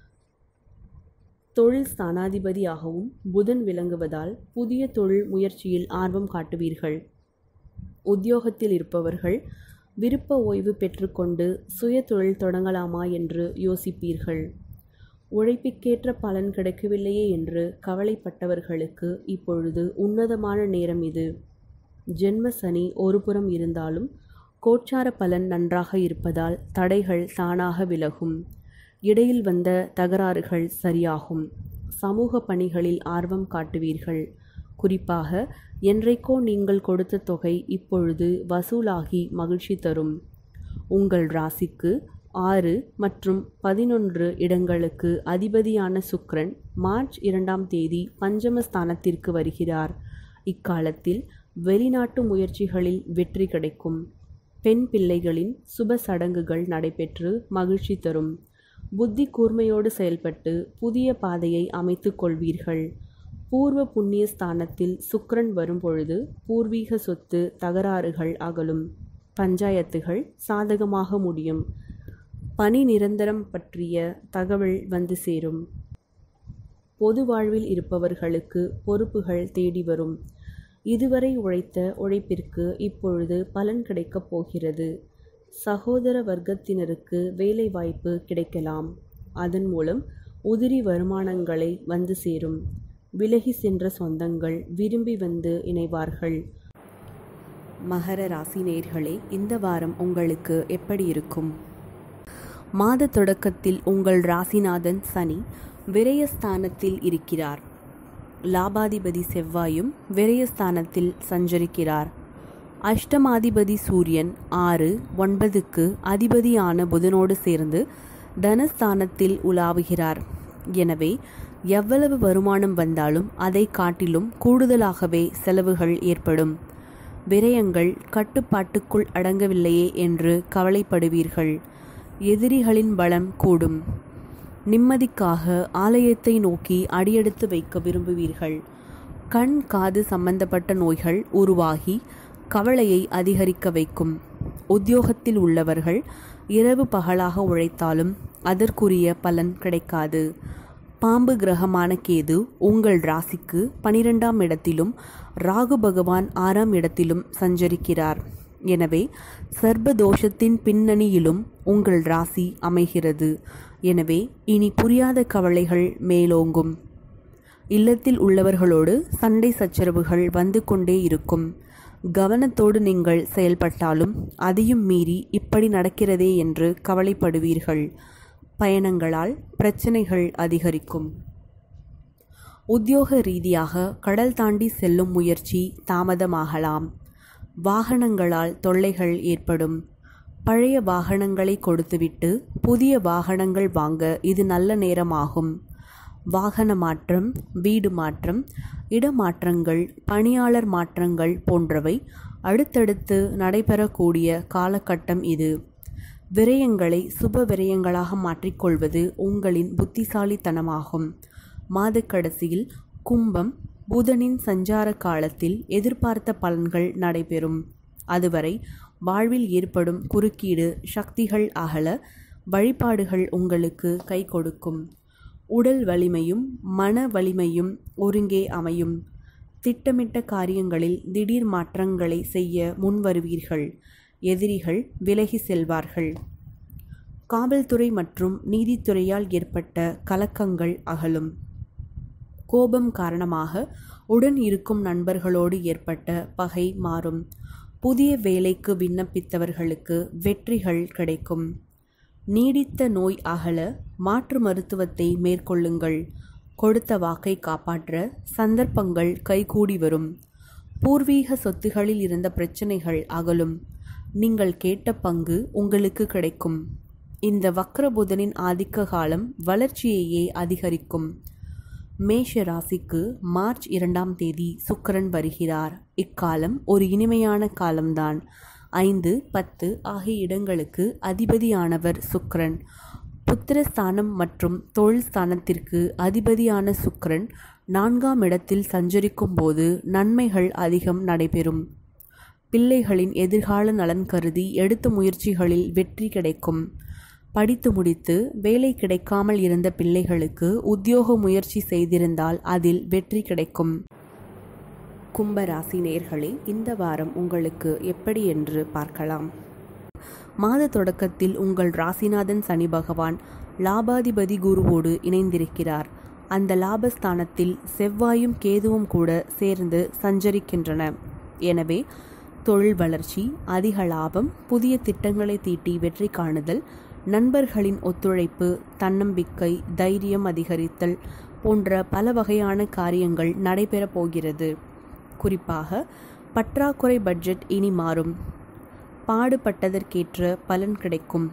தொழில் ஸ்தானாதிபதியாகவும் புதன் விளங்குவதால் புதிய தொழில் முயற்சியில் ஆர்வம் காட்டுவீர்கள் உத்தியோகத்தில் இருப்பவர்கள் விருப்ப ஓய்வு பெற்றுக்கொண்டு சுய தொழில் தொடங்கலாமா என்று யோசிப்பீர்கள் உழைப்புக்கேற்ற பலன் கிடைக்கவில்லையே என்று கவலைப்பட்டவர்களுக்கு இப்பொழுது உன்னதமான நேரம் இது ஜென்ம சனி ஒருபுறம் இருந்தாலும் கோச்சார பலன் நன்றாக இருப்பதால் தடைகள் தானாக விலகும் இடையில் வந்த தகராறுகள் சரியாகும் சமூக பணிகளில் ஆர்வம் காட்டுவீர்கள் குறிப்பாக என்றைக்கோ நீங்கள் கொடுத்த தொகை இப்பொழுது வசூலாகி மகிழ்ச்சி தரும் உங்கள் ராசிக்கு ஆறு மற்றும் பதினொன்று இடங்களுக்கு அதிபதியான சுக்கிரன் மார்ச் இரண்டாம் தேதி பஞ்சமஸ்தானத்திற்கு வருகிறார் இக்காலத்தில் வெளிநாட்டு முயற்சிகளில் வெற்றி கிடைக்கும் பெண் பிள்ளைகளின் சுப சடங்குகள் நடைபெற்று மகிழ்ச்சி தரும் புத்தி கூர்மையோடு செயல்பட்டு புதிய பாதையை அமைத்துக் கொள்வீர்கள் பூர்வ புண்ணிய ஸ்தானத்தில் சுக்கிரன் வரும்பொழுது பூர்வீக சொத்து தகராறுகள் அகலும் பஞ்சாயத்துகள் சாதகமாக முடியும் பணி நிரந்தரம் பற்றிய தகவல் வந்து சேரும் பொது வாழ்வில் இருப்பவர்களுக்கு பொறுப்புகள் தேடி வரும் இதுவரை உழைத்த உழைப்பிற்கு இப்பொழுது பலன் கிடைக்கப் போகிறது சகோதர வர்க்கத்தினருக்கு வேலை வாய்ப்பு கிடைக்கலாம் அதன் மூலம் உதிரி வருமானங்களை வந்து சேரும் விலகி சென்ற சொந்தங்கள் விரும்பி வந்து இணைவார்கள் மகர ராசி நேர்களே இந்த வாரம் உங்களுக்கு எப்படி இருக்கும் மாத தொடக்கத்தில் உங்கள் ராசிநாதன் சனி விரயஸ்தானத்தில் இருக்கிறார் லாபாதிபதி செவ்வாயும் விரயஸ்தானத்தில் சஞ்சரிக்கிறார் அஷ்டமாதிபதி சூரியன் ஆறு ஒன்பதுக்கு அதிபதியான புதனோடு சேர்ந்து தனஸ்தானத்தில் உலாவுகிறார் எனவே எவ்வளவு வருமானம் வந்தாலும் அதை காட்டிலும் கூடுதலாகவே செலவுகள் ஏற்படும் விரயங்கள் கட்டுப்பாட்டுக்குள் அடங்கவில்லையே என்று கவலைப்படுவீர்கள் எதிரிகளின் பலம் கூடும் நிம்மதிக்காக ஆலயத்தை நோக்கி அடியெடுத்து வைக்க விரும்புவீர்கள் கண் காது சம்பந்தப்பட்ட நோய்கள் உருவாகி கவலையை அதிகரிக்க வைக்கும் உத்தியோகத்தில் உள்ளவர்கள் இரவு பகலாக உழைத்தாலும் அதற்குரிய பலன் கிடைக்காது பாம்பு கிரகமான கேது உங்கள் ராசிக்கு பனிரெண்டாம் இடத்திலும் ராகு பகவான் ஆறாம் இடத்திலும் சஞ்சரிக்கிறார் எனவே சர்பதோஷத்தின் பின்னணியிலும் உங்கள் ராசி அமைகிறது எனவே இனி புரியாத கவலைகள் மேலோங்கும் இல்லத்தில் உள்ளவர்களோடு சண்டை சச்சரவுகள் வந்து கொண்டே இருக்கும் கவனத்தோடு நீங்கள் செயல்பட்டாலும் அதையும் மீறி இப்படி நடக்கிறதே என்று கவலைப்படுவீர்கள் பயணங்களால் பிரச்சனைகள் அதிகரிக்கும் உத்தியோக ரீதியாக கடல் தாண்டி செல்லும் முயற்சி தாமதமாகலாம் வாகனங்களால் தொல்லைகள் ஏற்படும் பழைய வாகனங்களை கொடுத்துவிட்டு புதிய வாகனங்கள் வாங்க இது நல்ல நேரமாகும் வாகன மாற்றம் வீடு மாற்றம் இடமாற்றங்கள் பணியாளர் மாற்றங்கள் போன்றவை அடுத்தடுத்து நடைபெறக்கூடிய காலகட்டம் இது விரயங்களை சுப விரயங்களாக மாற்றிக்கொள்வது உங்களின் புத்திசாலித்தனமாகும் மாதக்கடைசியில் கும்பம் புதனின் சஞ்சார காலத்தில் எதிர்பார்த்த பலன்கள் நடைபெறும் அதுவரை வாழ்வில் ஏற்படும் குறுக்கீடு சக்திகள் அகல வழிபாடுகள் உங்களுக்கு கை கொடுக்கும் உடல் வலிமையும் மன வலிமையும் ஒருங்கே அமையும் திட்டமிட்ட காரியங்களில் திடீர் மாற்றங்களை செய்ய முன்வருவீர்கள் எதிரிகள் விலகி செல்வார்கள் காவல்துறை மற்றும் நீதித்துறையால் ஏற்பட்ட கலக்கங்கள் அகலும் கோபம் காரணமாக உடன் இருக்கும் நண்பர்களோடு ஏற்பட்ட பகை மாறும் புதிய வேலைக்கு விண்ணப்பித்தவர்களுக்கு வெற்றிகள் கிடைக்கும் நீடித்த நோய் அகல மாற்று மருத்துவத்தை மேற்கொள்ளுங்கள் கொடுத்த வாக்கை காப்பாற்ற சந்தர்ப்பங்கள் கைகூடி வரும் பூர்வீக சொத்துகளில் இருந்த பிரச்சனைகள் அகலும் நீங்கள் கேட்ட பங்கு உங்களுக்கு கிடைக்கும் இந்த வக்ரபுதனின் ஆதிக்க காலம் வளர்ச்சியையே அதிகரிக்கும் மேஷ ராசிக்கு மார்ச் இரண்டாம் தேதி சுக்கிரன் வருகிறார் இக்காலம் ஒரு இனிமையான காலம்தான் ஐந்து பத்து ஆகிய இடங்களுக்கு அதிபதியானவர் சுக்கிரன் புத்திரஸ்தானம் மற்றும் தொழில் ஸ்தானத்திற்கு அதிபதியான சுக்கிரன் நான்காம் இடத்தில் சஞ்சரிக்கும் போது நன்மைகள் அதிகம் நடைபெறும் பிள்ளைகளின் எதிர்கால நலன் கருதி எடுத்த முயற்சிகளில் வெற்றி கிடைக்கும் படித்து முடித்து வேலை கிடைக்காமல் இருந்த பிள்ளைகளுக்கு உத்தியோக முயற்சி செய்திருந்தால் அதில் வெற்றி கிடைக்கும் கும்பராசி நேர்களே இந்த வாரம் உங்களுக்கு எப்படி என்று பார்க்கலாம் மாத தொடக்கத்தில் உங்கள் ராசிநாதன் சனி பகவான் லாபாதிபதி குருவோடு இணைந்திருக்கிறார் அந்த லாபஸ்தானத்தில் செவ்வாயும் கேதுவும் கூட சேர்ந்து சஞ்சரிக்கின்றன எனவே தொழில் வளர்ச்சி அதிக லாபம் புதிய திட்டங்களை தீட்டி வெற்றி காணுதல் நண்பர்களின் ஒத்துழைப்பு தன்னம்பிக்கை தைரியம் அதிகரித்தல் போன்ற பல வகையான காரியங்கள் நடைபெறப் போகிறது குறிப்பாக பற்றாக்குறை பட்ஜெட் இனி மாறும் பாடுபட்டதற்கேற்ற பலன் கிடைக்கும்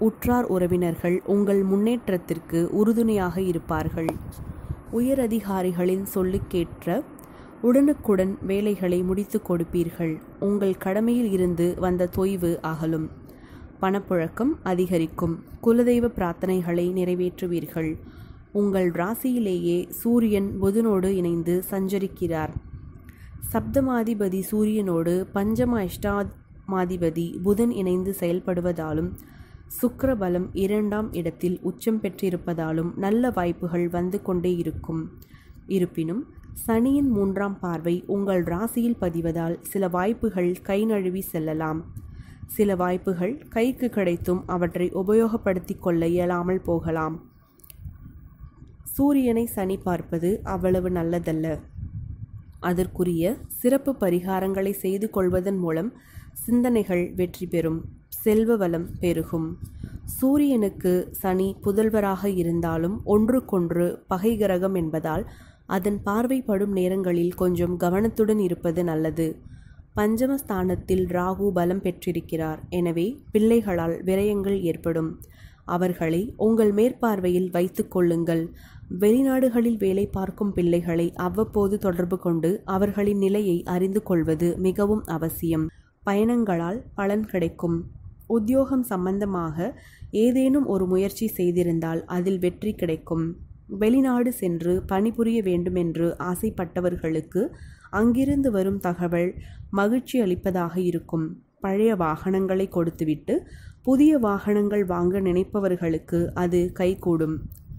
உற்றார் உறவினர்கள் உங்கள் முன்னேற்றத்திற்கு உறுதுணையாக இருப்பார்கள் உயரதிகாரிகளின் சொல்லுக்கேற்ற உடனுக்குடன் வேலைகளை முடித்து கொடுப்பீர்கள் உங்கள் கடமையில் இருந்து வந்த தொய்வு அகலும் பணப்புழக்கம் அதிகரிக்கும் குலதெய்வ பிரார்த்தனைகளை நிறைவேற்றுவீர்கள் உங்கள் ராசியிலேயே சூரியன் புதனோடு இணைந்து சஞ்சரிக்கிறார் சப்தமாதிபதி சூரியனோடு பஞ்சம அஷ்டாமாதிபதி புதன் இணைந்து செயல்படுவதாலும் சுக்கிரபலம் இரண்டாம் இடத்தில் உச்சம் பெற்றிருப்பதாலும் நல்ல வாய்ப்புகள் வந்து கொண்டே இருக்கும் இருப்பினும் சனியின் மூன்றாம் பார்வை உங்கள் ராசியில் பதிவதால் சில வாய்ப்புகள் கை நழுவி செல்லலாம் சில வாய்ப்புகள் கைக்கு கிடைத்தும் அவற்றை உபயோகப்படுத்திக் கொள்ள இயலாமல் போகலாம் சூரியனை சனி பார்ப்பது அவ்வளவு நல்லதல்ல அதற்குரிய சிறப்பு பரிகாரங்களை செய்து கொள்வதன் மூலம் சிந்தனைகள் வெற்றி பெறும் செல்வ வளம் பெருகும் சூரியனுக்கு சனி புதல்வராக இருந்தாலும் ஒன்றுக்கொன்று பகை கிரகம் என்பதால் அதன் பார்வைப்படும் நேரங்களில் கொஞ்சம் கவனத்துடன் இருப்பது நல்லது பஞ்சமஸ்தானத்தில் ராகு பலம் பெற்றிருக்கிறார் எனவே பிள்ளைகளால் விரயங்கள் ஏற்படும் அவர்களை உங்கள் மேற்பார்வையில் வைத்துக் கொள்ளுங்கள் வெளிநாடுகளில் வேலை பார்க்கும் பிள்ளைகளை அவ்வப்போது தொடர்பு கொண்டு அவர்களின் நிலையை அறிந்து கொள்வது மிகவும் அவசியம் பயணங்களால் பலன் கிடைக்கும் உத்தியோகம் சம்பந்தமாக ஏதேனும் ஒரு முயற்சி செய்திருந்தால் அதில் வெற்றி கிடைக்கும் வெளிநாடு சென்று பணிபுரிய வேண்டுமென்று ஆசைப்பட்டவர்களுக்கு அங்கிருந்து வரும் தகவல் மகிழ்ச்சி அளிப்பதாக இருக்கும் பழைய வாகனங்களை கொடுத்துவிட்டு புதிய வாகனங்கள் வாங்க நினைப்பவர்களுக்கு அது கைகூடும்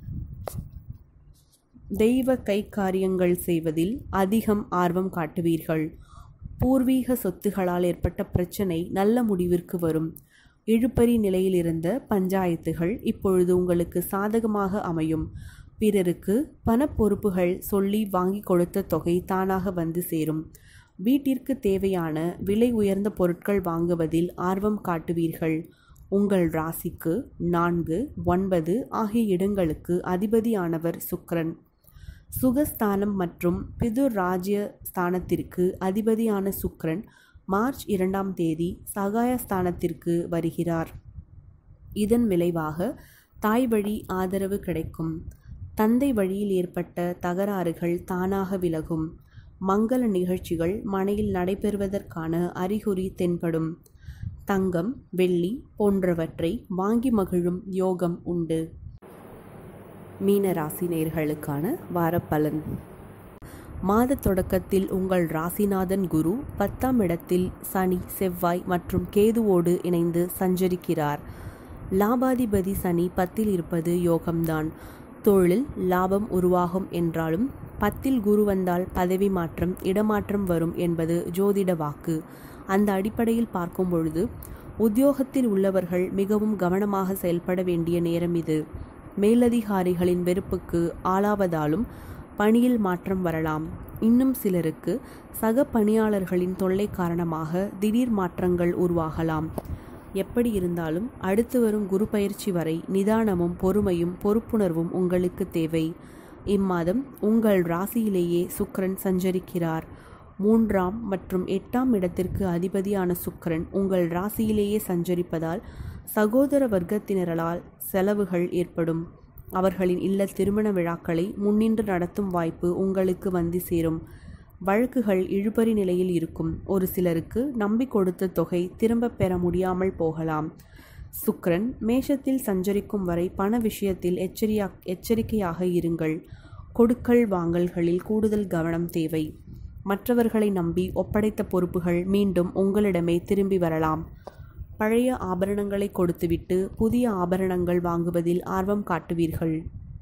தெய்வ கைக்காரியங்கள் செய்வதில் அதிகம் ஆர்வம் காட்டுவீர்கள் பூர்வீக சொத்துகளால் ஏற்பட்ட பிரச்சனை நல்ல முடிவிற்கு வரும் இழுபறி நிலையில் இருந்த பஞ்சாயத்துகள் இப்பொழுது உங்களுக்கு சாதகமாக அமையும் பிறருக்கு பணப்பொறுப்புகள் சொல்லி வாங்கி கொடுத்த தொகை தானாக வந்து சேரும் வீட்டிற்கு தேவையான விலை உயர்ந்த பொருட்கள் வாங்குவதில் ஆர்வம் காட்டுவீர்கள் உங்கள் ராசிக்கு நான்கு ஒன்பது ஆகிய இடங்களுக்கு அதிபதியானவர் சுக்கிரன் சுகஸ்தானம் மற்றும் பிதுர் ராஜ்ய ஸ்தானத்திற்கு அதிபதியான சுக்கிரன் மார்ச் இரண்டாம் தேதி சகாயஸ்தானத்திற்கு வருகிறார் இதன் விளைவாக தாய் வழி ஆதரவு கிடைக்கும் தந்தை வழியில் ஏற்பட்ட தகராறுகள் தானாக விலகும் மங்கள நிகழ்ச்சிகள் மனையில் நடைபெறுவதற்கான அறிகுறி தென்படும் தங்கம் வெள்ளி போன்றவற்றை வாங்கி மகிழும் யோகம் உண்டு மீன ராசி நேர்களுக்கான வாரப்பலன் மாத தொடக்கத்தில் உங்கள் ராசிநாதன் குரு பத்தாம் இடத்தில் சனி செவ்வாய் மற்றும் கேதுவோடு இணைந்து சஞ்சரிக்கிறார் லாபாதிபதி சனி பத்தில் இருப்பது யோகம்தான் தொழில் லாபம் உருவாகும் என்றாலும் பத்தில் குரு வந்தால் பதவி மாற்றம் இடமாற்றம் வரும் என்பது ஜோதிட வாக்கு அந்த அடிப்படையில் பார்க்கும் பொழுது உத்தியோகத்தில் உள்ளவர்கள் மிகவும் கவனமாக செயல்பட வேண்டிய நேரம் இது மேலதிகாரிகளின் வெறுப்புக்கு ஆளாவதாலும் பணியில் மாற்றம் வரலாம் இன்னும் சிலருக்கு சக பணியாளர்களின் தொல்லை காரணமாக திடீர் மாற்றங்கள் உருவாகலாம் எப்படி இருந்தாலும் அடுத்து வரும் குரு பயிற்சி வரை நிதானமும் பொறுமையும் பொறுப்புணர்வும் உங்களுக்கு தேவை இம்மாதம் உங்கள் ராசியிலேயே சுக்கிரன் சஞ்சரிக்கிறார் மூன்றாம் மற்றும் எட்டாம் இடத்திற்கு அதிபதியான சுக்கிரன் உங்கள் ராசியிலேயே சஞ்சரிப்பதால் சகோதர வர்க்கத்தினரால் செலவுகள் ஏற்படும் அவர்களின் இல்ல திருமண விழாக்களை முன்னின்று நடத்தும் வாய்ப்பு உங்களுக்கு வந்து சேரும் வழக்குகள் இழுபறி நிலையில் இருக்கும் ஒரு சிலருக்கு நம்பி கொடுத்த தொகை திரும்பப் பெற முடியாமல் போகலாம் சுக்கிரன் மேஷத்தில் சஞ்சரிக்கும் வரை பண விஷயத்தில் எச்சரியா எச்சரிக்கையாக இருங்கள் கொடுக்கல் வாங்கல்களில் கூடுதல் கவனம் தேவை மற்றவர்களை நம்பி ஒப்படைத்த பொறுப்புகள் மீண்டும் உங்களிடமே திரும்பி வரலாம் பழைய ஆபரணங்களை கொடுத்துவிட்டு புதிய ஆபரணங்கள் வாங்குவதில் ஆர்வம் காட்டுவீர்கள்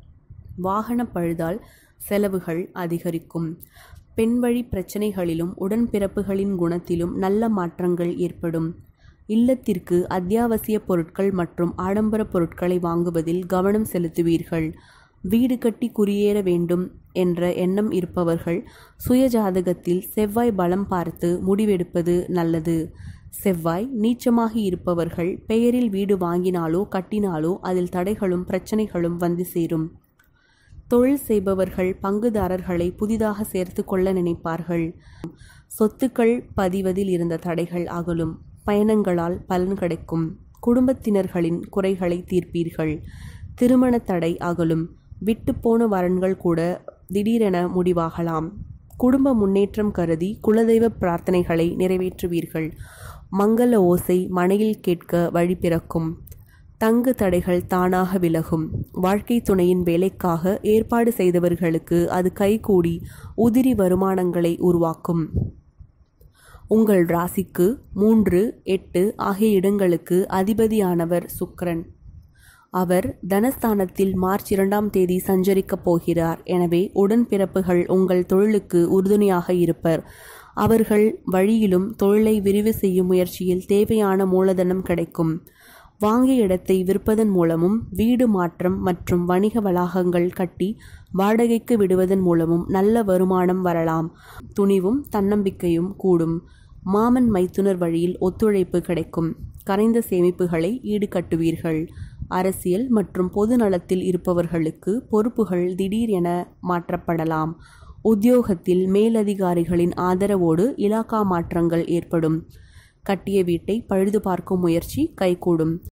வாகன பழுதால் செலவுகள் அதிகரிக்கும் பெண்வழி பிரச்சனைகளிலும் உடன்பிறப்புகளின் குணத்திலும் நல்ல மாற்றங்கள் ஏற்படும் இல்லத்திற்கு அத்தியாவசிய பொருட்கள் மற்றும் ஆடம்பர பொருட்களை வாங்குவதில் கவனம் செலுத்துவீர்கள் வீடு கட்டி குடியேற வேண்டும் என்ற எண்ணம் இருப்பவர்கள் சுயஜாதகத்தில் செவ்வாய் பலம் பார்த்து முடிவெடுப்பது நல்லது செவ்வாய் நீச்சமாகி இருப்பவர்கள் பெயரில் வீடு வாங்கினாலோ கட்டினாலோ அதில் தடைகளும் பிரச்சனைகளும் வந்து சேரும் தொழில் செய்பவர்கள் பங்குதாரர்களை புதிதாக சேர்த்து கொள்ள நினைப்பார்கள் சொத்துக்கள் பதிவதில் இருந்த தடைகள் அகலும் பயணங்களால் பலன் கிடைக்கும் குடும்பத்தினர்களின் குறைகளை தீர்ப்பீர்கள் திருமண தடை அகலும் விட்டுப்போன வரன்கள் கூட திடீரென முடிவாகலாம் குடும்ப முன்னேற்றம் கருதி குலதெய்வ பிரார்த்தனைகளை நிறைவேற்றுவீர்கள் மங்கள ஓசை மனையில் கேட்க வழி பிறக்கும் தங்கு தடைகள் தானாக விலகும் வாழ்க்கை துணையின் வேலைக்காக ஏற்பாடு செய்தவர்களுக்கு அது கைகூடி உதிரி வருமானங்களை உருவாக்கும் உங்கள் ராசிக்கு மூன்று எட்டு ஆகிய இடங்களுக்கு அதிபதியானவர் சுக்கிரன் அவர் தனஸ்தானத்தில் மார்ச் இரண்டாம் தேதி சஞ்சரிக்கப் போகிறார் எனவே உடன்பிறப்புகள் உங்கள் தொழிலுக்கு உறுதுணையாக இருப்பர் அவர்கள் வழியிலும் தொழிலை விரிவு செய்யும் முயற்சியில் தேவையான மூலதனம் கிடைக்கும் வாங்கிய இடத்தை விற்பதன் மூலமும் வீடு மாற்றம் மற்றும் வணிக வளாகங்கள் கட்டி வாடகைக்கு விடுவதன் மூலமும் நல்ல வருமானம் வரலாம் துணிவும் தன்னம்பிக்கையும் கூடும் மாமன் மைத்துனர் வழியில் ஒத்துழைப்பு கிடைக்கும் கரைந்த சேமிப்புகளை ஈடுகட்டுவீர்கள் அரசியல் மற்றும் பொது நலத்தில் இருப்பவர்களுக்கு பொறுப்புகள் திடீர் என மாற்றப்படலாம் உத்தியோகத்தில் மேலதிகாரிகளின் ஆதரவோடு இலாக்கா மாற்றங்கள் ஏற்படும் கட்டிய வீட்டை பழுது பார்க்கும் முயற்சி கைகூடும்